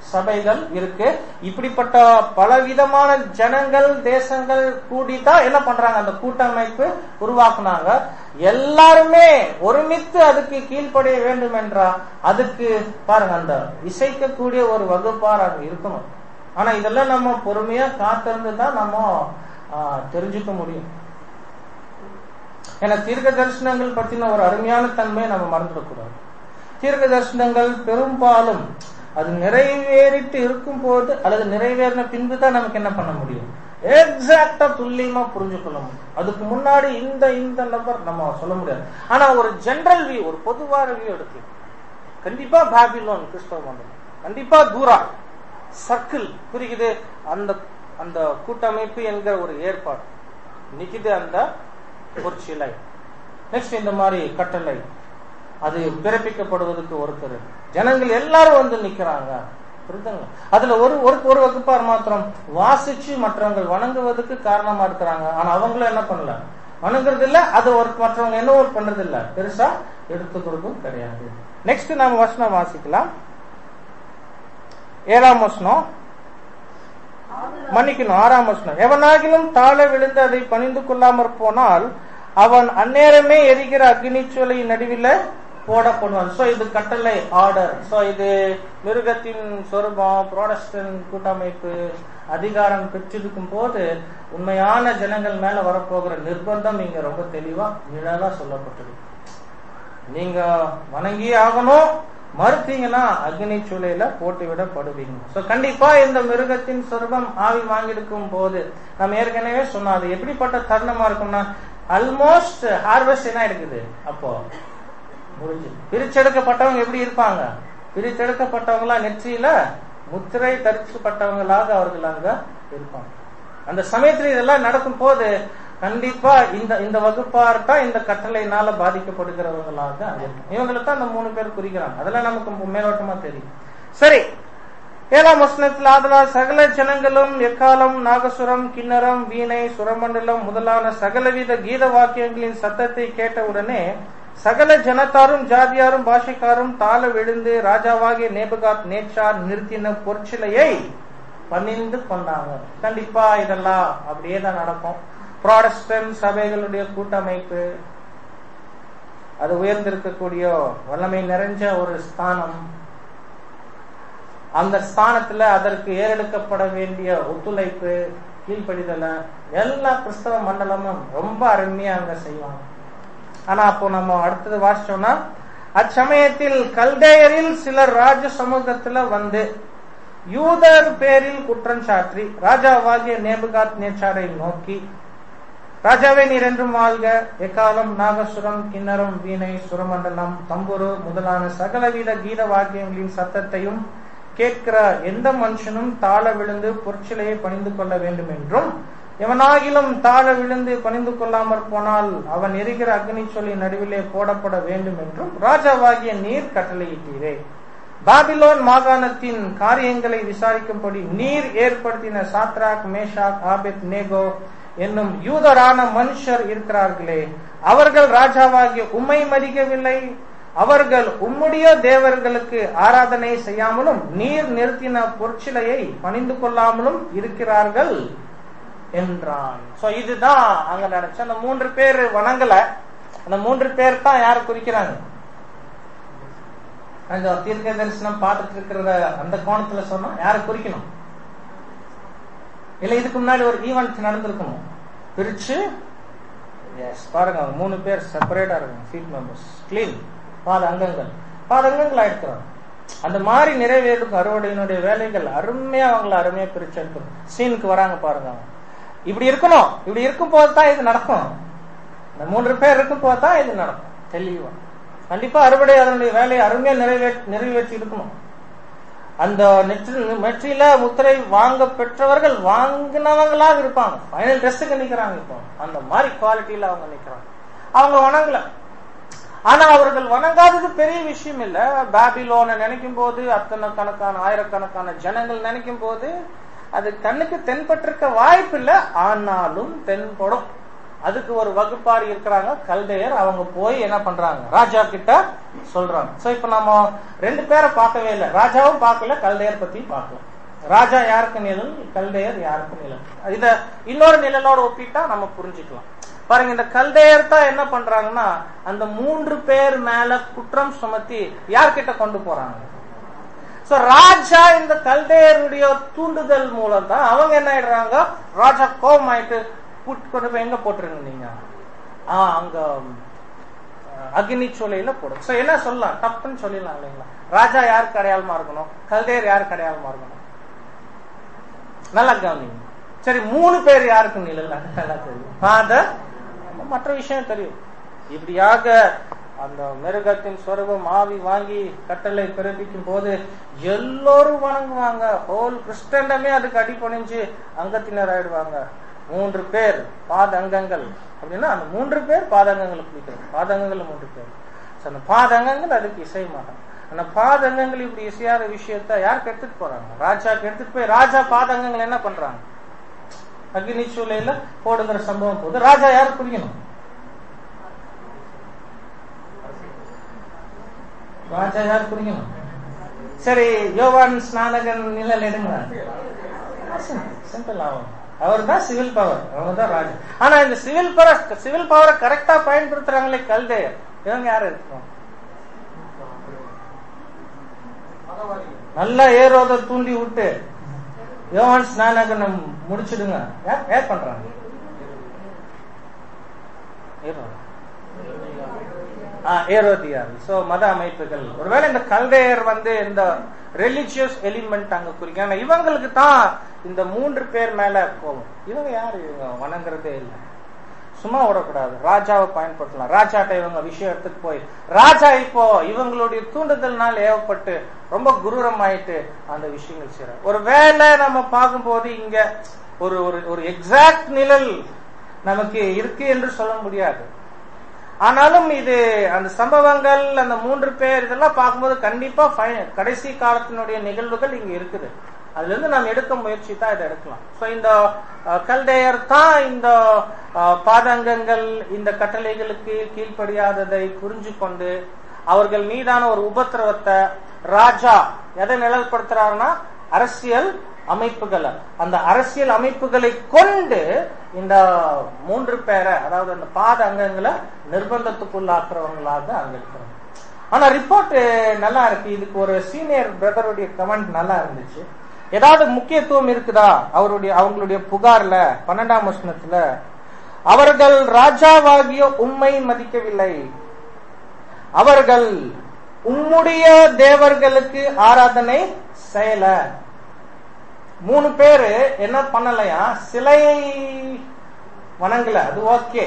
சபைகள் இருக்கு இப்படிப்பட்ட பலவிதமான ஜனங்கள் தேசங்கள் கூடிதான் என்ன பண்றாங்க அந்த கூட்டமைப்பு உருவாக்குனாங்க எல்லாருமே ஒருமித்து அதுக்கு கீழ்ப்படிய வேண்டும் என்றா அதுக்கு பாருங்க அந்த இசைக்கக்கூடிய ஒரு வகுப்பார் அங்க இருக்கணும் ஆனா இதெல்லாம் நம்ம பொறுமையா காத்திருந்து தான் நம்ம ஆஹ், தெரிஞ்சுக்க முடியும் ஏன்னா தீர்க்க தரிசனங்கள் பத்தின ஒரு அருமையான தன்மையை நம்ம மறந்துடக்கூடாது தீர்க்க தரிசனங்கள் பெரும்பாலும் அது நிறைவேறிட்டு இருக்கும் போது அல்லது நிறைவேறின பின்பு தான் நமக்கு என்ன பண்ண முடியும் எக்ஸாக்டா துல்லியமா புரிஞ்சு கொள்ள முடியும் அதுக்கு முன்னாடி இந்த இந்த நம்பர் நம்ம சொல்ல முடியாது ஆனா ஒரு ஜெனரல் வியூ ஒரு பொதுவான வியூ எடுக்கலாம் கண்டிப்பா பாபிலோன் கிறிஸ்தவ மண்டலம் கண்டிப்பா தூரா சர்க்கிள் புரியுது அந்த அந்த கூட்டமைப்பு என்கிற ஒரு ஏற்பாடு நிக்குது அந்த ஒரு சிலை நெக்ஸ்ட் இந்த மாதிரி கட்டளை அது பிறப்பிக்கப்படுவதற்கு ஒருத்தர் ஜனங்கள் எல்லாரும் வந்து நிக்கிறாங்க புரியுதுங்களா அதுல ஒரு ஒரு ஒரு வகுப்பார் மாத்திரம் வாசிச்சு மற்றவங்க வணங்குவதற்கு காரணமா இருக்கிறாங்க ஆனா அவங்களும் என்ன பண்ணல வணங்குறது இல்ல அது ஒரு மற்றவங்க என்ன ஒரு பண்றது இல்ல பெருசா எடுத்துக்கிறதும் கிடையாது நெக்ஸ்ட் நாம வசனம் வாசிக்கலாம் ஏழாம் வசனம் மன்னிக்கணும் ஆறாம் வசனம் எவனாகிலும் தாழ விழுந்து அதை பணிந்து கொள்ளாமற் போனால் அவன் அந்நேரமே எரிகிற அக்னிச்சோலை நடுவில் போடப்படுவான் சோ இது கட்டளை ஆர்டர் சோ இது மிருகத்தின் சொரூபம் புரோடஸ்டன் கூட்டமைப்பு அதிகாரம் பெற்றிருக்கும் போது உண்மையான ஜனங்கள் மேல வரப்போகிற நிர்பந்தம் இங்க ரொம்ப தெளிவா நிழலா சொல்லப்பட்டிருக்கு நீங்க வணங்கி ஆகணும் மறுத்தீங்கன்னா அக்னி சூளையில போட்டு விடப்படுவீங்க சோ கண்டிப்பா இந்த மிருகத்தின் சொர்பம் ஆவி வாங்கியிருக்கும் போது நம்ம ஏற்கனவே சொன்னோம் அது எப்படிப்பட்ட தருணமா இருக்கும்னா ஆல்மோஸ்ட் ஹார்வெஸ்ட் என்ன இருக்குது அப்போ முடிஞ்சு பிரிச்செடுக்கப்பட்டவங்க எப்படி இருப்பாங்க பிரித்தெடுக்கப்பட்டவங்களா நெற்றியில முத்திரை தரிக்கப்பட்டவங்களாக அவர்கள் அங்க இருப்பாங்க அந்த சமயத்துல இதெல்லாம் நடக்கும் போது கண்டிப்பா இந்த இந்த வகுப்பார் தான் இந்த கட்டளையினால பாதிக்கப்படுகிறவங்களாக இருக்கும் இவங்களை தான் அந்த மூணு பேர் குறிக்கிறாங்க அதெல்லாம் நமக்கு மேலோட்டமா தெரியும் சரி ஏழாம் வசனத்தில் ஆதலால் சகல ஜனங்களும் எக்காலம் நாகசுரம் கிண்ணறம் வீணை சுரமண்டலம் முதலான சகலவித கீத வாக்கியங்களின் சத்தத்தை கேட்டவுடனே சகல ஜனத்தாரும் ஜாதியாரும் பாஷைக்காரும் தாழ விழுந்து ராஜாவாகிய நேபுகாத் நேச்சார் நிறுத்தின பொற்சிலையை பணிந்து கொண்டாங்க கண்டிப்பா இதெல்லாம் அப்படியே தான் நடக்கும் ப்ராடஸ்டன்ட் சபைகளுடைய கூட்டமைப்பு அது உயர்ந்திருக்கக்கூடிய வல்லமை நிறைஞ்ச ஒரு ஸ்தானம் அந்த ஸ்தானத்துல அதற்கு ஏறெடுக்கப்பட வேண்டிய ஒத்துழைப்பு கீழ்ப்படிதல எல்லா கிறிஸ்தவ மண்டலமும் ரொம்ப அருமையா அங்க செய்வாங்க ஆனா அப்போ நம்ம அடுத்தது வாசிச்சோம்னா அச்சமயத்தில் கல்தேயரில் சிலர் ராஜ சமூகத்துல வந்து யூதர் பேரில் குற்றம் சாற்றி ராஜாவாகிய நேபுகாத் நேச்சாரை நோக்கி ராஜாவே நீர் என்றும் வாழ்க எக்காலம் நாகசுரம் கிண்ணறம் வீணை சுரமண்டலம் தம்புரு முதலான சகலவித கீத வாக்கியங்களின் சத்தத்தையும் கேட்கிற எந்த மனுஷனும் தாழ விழுந்து பொற்சிலையை பணிந்து கொள்ள வேண்டும் என்றும் எவனாகிலும் தாழ விழுந்து பணிந்து கொள்ளாமற் போனால் அவன் எரிகிற அக்னி சொல்லி நடுவிலே போடப்பட வேண்டும் என்றும் ராஜாவாகிய நீர் கட்டளையிட்டீரே பாபிலோன் மாகாணத்தின் காரியங்களை விசாரிக்கும்படி நீர் ஏற்படுத்தின சாத்ராக் மேஷாக் ஆபெத் நேகோ என்னும் யூதரான மனுஷர் இருக்கிறார்களே அவர்கள் ராஜாவாகிய உம்மை மதிக்கவில்லை அவர்கள் உம்முடைய தேவர்களுக்கு ஆராதனை செய்யாமலும் நீர் நிறுத்தின பொற்சிலையை பணிந்து கொள்ளாமலும் இருக்கிறார்கள் என்றான் சோ இதுதான் அங்க நடந்துச்சு அந்த மூன்று பேர் வணங்கல அந்த மூன்று பேர் தான் யார குறிக்கிறாங்க அந்த தீர்க்க தரிசனம் பார்த்துட்டு இருக்கிறத அந்த கோணத்துல சொன்னா யார குறிக்கணும் இல்ல இதுக்கு முன்னாடி ஒரு ஈவெண்ட் நடந்திருக்கணும் பிரிச்சு எஸ் பாருங்க அவங்க மூணு பேர் செப்பரேட்டா இருக்காங்க சீட் மெம்பர்ஸ் கிளீன் பாத அங்கங்கள் பாத அங்கங்கள் ஆயிடுக்கிறாங்க அந்த மாதிரி நிறைவேறும் அறுவடையினுடைய வேலைகள் அருமையா அவங்கள அருமையா பிரிச்சு எடுக்கணும் சீனுக்கு வராங்க பாருங்க அவங்க. இப்படி இருக்கணும் இப்படி இருக்கும் போது தான் இது நடக்கும் இந்த மூன்று பேர் இருக்கும் போது தான் இது நடக்கும் தெளிவா கண்டிப்பா அறுவடை அதனுடைய வேலையை அருமையா நிறைவே நிறைவேற்றி இருக்கணும் அந்த நெற்றி நெற்றியில முத்திரை வாங்க பெற்றவர்கள் வாங்கினவங்களாக இருப்பாங்க ஃபைனல் ட்ரெஸ்ஸுக்கு நிக்கிறாங்க இப்போ அந்த மாதிரி குவாலிட்டியில அவங்க நிக்கிறாங்க அவங்க வணங்கல ஆனா அவர்கள் வணங்காதது பெரிய விஷயம் இல்ல பாபிலோனை நினைக்கும் போது அத்தனை கணக்கான ஆயிரக்கணக்கான ஜனங்கள் நினைக்கும் போது அது கண்ணுக்கு தென்பட்டிருக்க வாய்ப்பு இல்ல ஆனாலும் தென்படும் அதுக்கு ஒரு வகுப்பார் இருக்கிறாங்க கல்தையர் அவங்க போய் என்ன பண்றாங்க ராஜா கிட்ட சொல்றாங்க சோ இப்ப நம்ம ரெண்டு பேரை பார்க்கவே இல்லை ராஜாவும் பார்க்கல கல்தையர் பத்தி பார்க்கல ராஜா யாருக்கு நிழல் கல்தையர் யாருக்கு நிழல் இத இன்னொரு நிழலோட ஒப்பிட்டா நம்ம புரிஞ்சுக்கலாம் பாருங்க இந்த கல்தையர் தான் என்ன பண்றாங்கன்னா அந்த மூன்று பேர் மேல குற்றம் சுமத்தி யார்கிட்ட கொண்டு போறாங்க சோ ராஜா இந்த கல்தையருடைய தூண்டுதல் மூலம் தான் அவங்க என்ன ஆயிடுறாங்க ராஜா கோபம் ஆயிட்டு கூட்டு கொண்டு போய் எங்க போட்டுருங்க நீங்க ஆஹ் அங்க அஹ், அக்னி சூளையில போடும் சோ என்ன சொல்லலாம் தப்புன்னு சொல்லிடலாம் இல்லைங்களா ராஜா யாருக்கு அடையாளமா இருக்கணும் கல்தையர் யாருக்கு அடையாளமா இருக்கணும் நல்லா கவனிங்க சரி மூணு பேர் யாருக்கு நிழல் அது நல்லா தெரியும் ஃபாதர் மற்ற விஷயம் தெரியும் இப்படியாக அந்த மிருகத்தின் சொரூபம் ஆவி வாங்கி கட்டளை பிறப்பிக்கும் போது எல்லோரும் வணங்குவாங்க ஹோல் கிறிஸ்டண்டமே அதுக்கு அடிபணிஞ்சு அங்கத்தினர் ஆயிடுவாங்க மூன்று பேர் பாத அங்கங்கள் அப்படின்னா அந்த மூன்று பேர் பாதங்கங்களை பிடிக்கிறது பாதங்கங்கள் மூன்று பேர் So, அந்த பாதங்கங்கள் அதுக்கு இசை மாட்டாங்க அந்த பாதங்கங்கள் இப்படி இசையாத விஷயத்த யாருக்கு எடுத்துட்டு போறாங்க ராஜாக்கு எடுத்துட்டு போய் ராஜா பாதங்கங்கள் என்ன பண்றாங்க அக்னி சூளையில போடுங்கிற சம்பவம் போது ராஜா யார் புரியணும் ராஜா யார் புரியணும் சரி யோவான் ஸ்நானகன் நிழல் எடுங்க சிம்பிள் ஆகும் அவர் தான் சிவில் பவர் அவங்க தான் ராஜா ஆனா இந்த சிவில் பவர் சிவில் பவரை கரெக்டா பயன்படுத்துறாங்களே கல்தேயர் இவங்க யாரு இருக்கணும் நல்லா ஏரோத தூண்டி விட்டு யோவான் ஸ்நானகனை முடிச்சிடுங்க யார் யார் பண்றாங்க ஏரோது. ஆ, ஏரோதியார் சோ மத அமைப்புகள் ஒருவேளை இந்த கல்தையர் வந்து இந்த ரிலிஜியஸ் எலிமெண்ட் அங்க குறிக்கும் ஆனா இவங்களுக்கு தான் இந்த மூன்று பேர் மேல கோபம் இவங்க யாரு இவங்க வணங்குறதே இல்லை சும்மா விடக்கூடாது ராஜாவை பயன்படுத்தலாம் ராஜாட்ட இவங்க விஷயம் எடுத்துட்டு போய் ராஜா இப்போ இவங்களுடைய தூண்டுதல்னால் ஏவப்பட்டு ரொம்ப குரூரமாயிட்டு அந்த விஷயங்கள் செய்யறாரு ஒரு வேலை நம்ம பார்க்கும்போது இங்க ஒரு ஒரு ஒரு எக்ஸாக்ட் நிழல் நமக்கு இருக்கு என்று சொல்ல முடியாது ஆனாலும் இது அந்த சம்பவங்கள் அந்த மூன்று பேர் இதெல்லாம் பார்க்கும்போது கண்டிப்பா fi- கடைசி காலத்தினுடைய நிகழ்வுகள் இங்க இருக்குது அதுல இருந்து நாம் எடுக்க முயற்சி தான் இதை எடுக்கலாம் சோ இந்த அஹ், கல்டையர் தான் இந்த அஹ், பாதங்கங்கள் இந்த கட்டளைகளுக்கு கீழ்ப்படியாததை புரிஞ்சு கொண்டு அவர்கள் மீதான ஒரு உபத்திரவத்தை ராஜா எதை நிழல்படுத்துறாருன்னா அரசியல் அமைப்புகளை அந்த அரசியல் அமைப்புகளை கொண்டு இந்த மூன்று பேரை அதாவது அந்த பாத அங்கங்களை நிர்பந்தத்துக்குள்ளாக்குறவங்களாக அங்க இருக்கிறாங்க ஆனா ரிப்போர்ட் நல்லா இருக்கு இதுக்கு ஒரு சீனியர் பிரதருடைய கமெண்ட் நல்லா இருந்துச்சு ஏதாவது முக்கியத்துவம் இருக்குதா அவருடைய அவங்களுடைய புகார்ல பன்னெண்டாம் வசனத்துல அவர்கள் ராஜாவாகிய உம்மை மதிக்கவில்லை அவர்கள் உம்முடைய தேவர்களுக்கு ஆராதனை செய்யல மூணு பேரு என்ன பண்ணலையா சிலையை வணங்கல அது ஓகே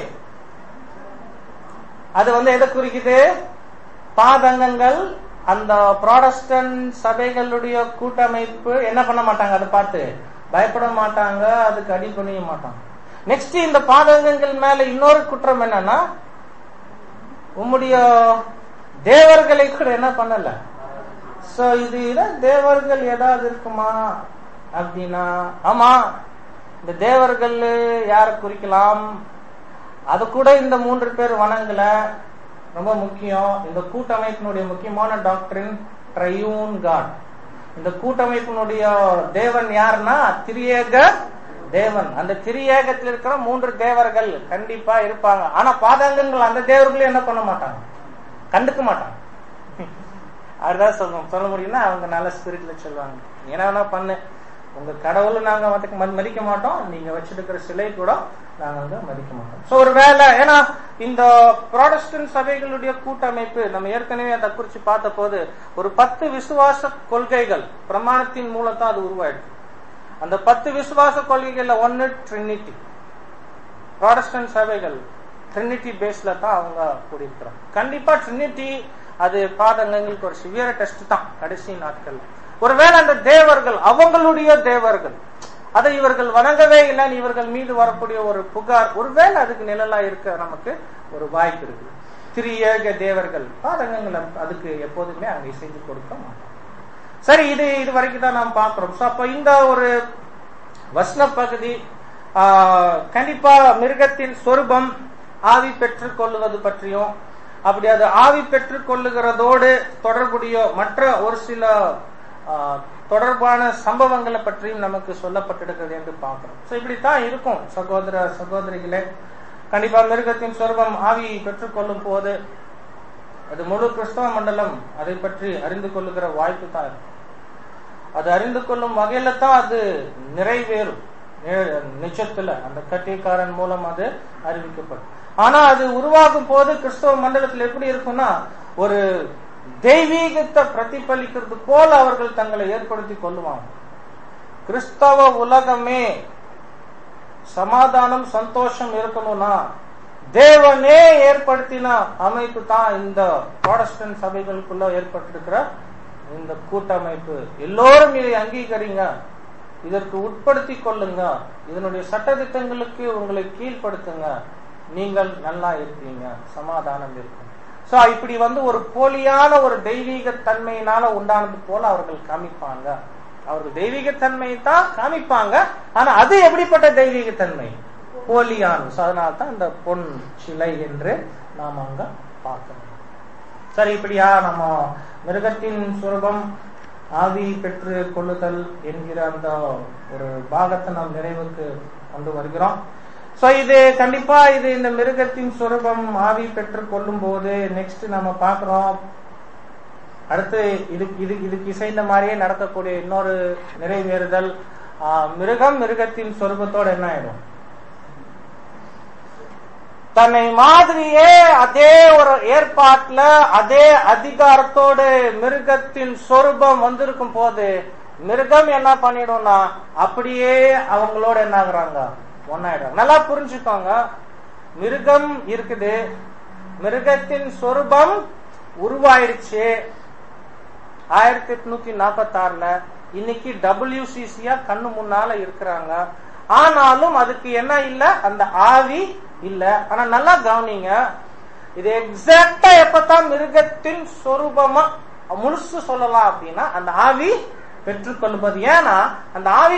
அது வந்து எதை குறிக்குது பாதங்கங்கள் அந்த ப்ராடஸ்டன்ட் சபைகளுடைய கூட்டமைப்பு என்ன பண்ண மாட்டாங்க அதை பார்த்து பயப்பட மாட்டாங்க அதுக்கு அடி பண்ணிய மாட்டாங்க நெக்ஸ்ட் இந்த பாதகங்கள் மேல இன்னொரு குற்றம் என்னன்னா உம்முடைய தேவர்களை கூட என்ன பண்ணல சோ இது இத தேவர்கள் ஏதாவது இருக்குமா அப்படின்னா ஆமா இந்த தேவர்கள் யார குறிக்கலாம் அது கூட இந்த மூன்று பேர் வணங்கல ரொம்ப முக்கியம் இந்த கூட்டமைப்பினுடைய முக்கியமான டாக்டரின் ட்ரையூன் காட் இந்த கூட்டமைப்பினுடைய தேவன் யாருன்னா திரியேக தேவன் அந்த திரியேகத்தில் இருக்கிற மூன்று தேவர்கள் கண்டிப்பா இருப்பாங்க ஆனா பாதங்கங்கள் அந்த தேவர்களும் என்ன பண்ண மாட்டாங்க கண்டுக்க மாட்டாங்க அதுதான் சொல்லணும் சொல்ல முடியும்னா அவங்க நல்ல ஸ்பிரிட்ல சொல்லுவாங்க நீ என்ன வேணா பண்ணு உங்க கடவுளை நாங்க வந்து மதி- மதிக்க மாட்டோம் நீங்க வச்சிருக்கிற சிலை கூட நாங்க வந்து மதிக்க மாட்டோம் சோ ஒரு வேலை ஏன்னா இந்த ப்ராடஸ்டன்ட் சபைகளுடைய கூட்டமைப்பு நம்ம ஏற்கனவே அதை குறிச்சு பார்த்த போது ஒரு பத்து விசுவாச கொள்கைகள் பிரமாணத்தின் மூலம் தான் அது உருவாயிடுது அந்த பத்து விசுவாச கொள்கைகள்ல ஒன்னு ட்ரினிட்டி ப்ராடஸ்டன்ட் சபைகள் ட்ரினிட்டி பேஸ்ல தான் அவங்க கூடியிருக்கிறாங்க கண்டிப்பா ட்ரினிட்டி அது பாதங்களுக்கு ஒரு சிவியர் டெஸ்ட் தான் கடைசி நாட்கள்ல ஒருவேளை அந்த தேவர்கள் அவங்களுடைய தேவர்கள் அதை இவர்கள் வணங்கவே இல்லைன்னு இவர்கள் மீது வரக்கூடிய ஒரு புகார் ஒருவேளை அதுக்கு நிழலா இருக்க நமக்கு ஒரு வாய்ப்பு இருக்கு திரியேக தேவர்கள் பாதகங்கள் அதுக்கு எப்போதுமே அங்கே செஞ்சு கொடுக்க மாட்டோம் சரி இது இது வரைக்கும் தான் நாம் பார்க்கிறோம் சோ அப்ப இந்த ஒரு வசன பகுதி ஆஹ், கண்டிப்பா மிருகத்தின் சொரூபம் ஆவி பெற்றுக் கொள்ளுவது பற்றியும் அப்படி அது ஆவி பெற்றுக் கொள்ளுகிறதோடு தொடர்புடைய மற்ற ஒரு சில ஆஹ், தொடர்பான சம்பவங்களை பற்றியும் நமக்கு சொல்லப்பட்டிருக்கிறது என்று பார்க்கிறோம் சோ இப்படித்தான் இருக்கும் சகோதர சகோதரிகளே கண்டிப்பா மிருகத்தின் சொர்க்கம் ஆவி பெற்றுக்கொள்ளும் போது அது முழு கிறிஸ்தவ மண்டலம் அதை பற்றி அறிந்து கொள்ளுகிற வாய்ப்பு தான் இருக்கு அது அறிந்து கொள்ளும் வகையில தான் அது நிறைவேறும் நி- நிஜத்துல அந்த கட்டியக்காரன் மூலம் அது அறிவிக்கப்படும் ஆனா அது உருவாகும் போது கிறிஸ்தவ மண்டலத்தில் எப்படி இருக்கும்னா ஒரு தெய்வீகத்தை பிரதிபலிக்கிறது போல அவர்கள் தங்களை ஏற்படுத்தி கொள்ளுவாங்க கிறிஸ்தவ உலகமே சமாதானம் சந்தோஷம் இருக்கணும்னா தேவனே ஏற்படுத்தின அமைப்பு தான் இந்த ப்ராடஸ்டன்ட் சபைகளுக்குள்ள ஏற்பட்டிருக்கிற இந்த கூட்டமைப்பு எல்லோரும் இதை அங்கீகரிங்க இதற்கு உட்படுத்தி கொள்ளுங்க இதனுடைய சட்டதிட்டங்களுக்கு உங்களை கீழ்ப்படுத்துங்க நீங்கள் நல்லா இருப்பீங்க சமாதானம் இருக்கும் சோ இப்படி வந்து ஒரு போலியான ஒரு தெய்வீக தன்மையினால உண்டானது போல அவர்கள் காமிப்பாங்க அவர்கள் தெய்வீக தன்மையை தான் காமிப்பாங்க ஆனா அது எப்படிப்பட்ட தெய்வீக தன்மை போலியானது So, அதனால தான் இந்த பொன் சிலை என்று நாம் அங்க பார்க்கணும் சரி இப்படியா நம்ம மிருகத்தின் சுரூபம் ஆவி பெற்று கொள்ளுதல் என்கிற அந்த ஒரு பாகத்தை நாம் நிறைவுக்கு கொண்டு வருகிறோம் சோ இது கண்டிப்பா இது இந்த மிருகத்தின் சுரூபம் ஆவி பெற்று கொள்ளும் போது நெக்ஸ்ட் நம்ம பார்க்கிறோம் அடுத்து இது இது இதுக்கு இசைந்த மாதிரியே நடக்கக்கூடிய இன்னொரு நிறைவேறுதல் ஆஹ், மிருகம் மிருகத்தின் சொரூபத்தோட என்ன ஆயிடும் தன்னை மாதிரியே அதே ஒரு ஏற்பாட்டுல அதே அதிகாரத்தோடு மிருகத்தின் சொரூபம் வந்திருக்கும் போது மிருகம் என்ன பண்ணிடும்னா அப்படியே அவங்களோட என்ன ஆகுறாங்க ஒன்னாயிடுறாங்க நல்லா புரிஞ்சுக்கோங்க மிருகம் இருக்குது மிருகத்தின் சொரூபம் உருவாயிடுச்சு ஆயிரத்தி எட்நூத்தி நாற்பத்தி ஆறுல இன்னைக்கு டபிள்யூசிசியா கண்ணு முன்னால இருக்கிறாங்க ஆனாலும் அதுக்கு என்ன இல்ல அந்த ஆவி இல்ல ஆனா நல்லா கவனிங்க இது எக்ஸாக்டா எப்பதான் மிருகத்தின் சொரூபமா முழுசு சொல்லலாம் அப்படின்னா அந்த ஆவி பெற்றுக்கொள்வது ஏன்னா அந்த ஆவி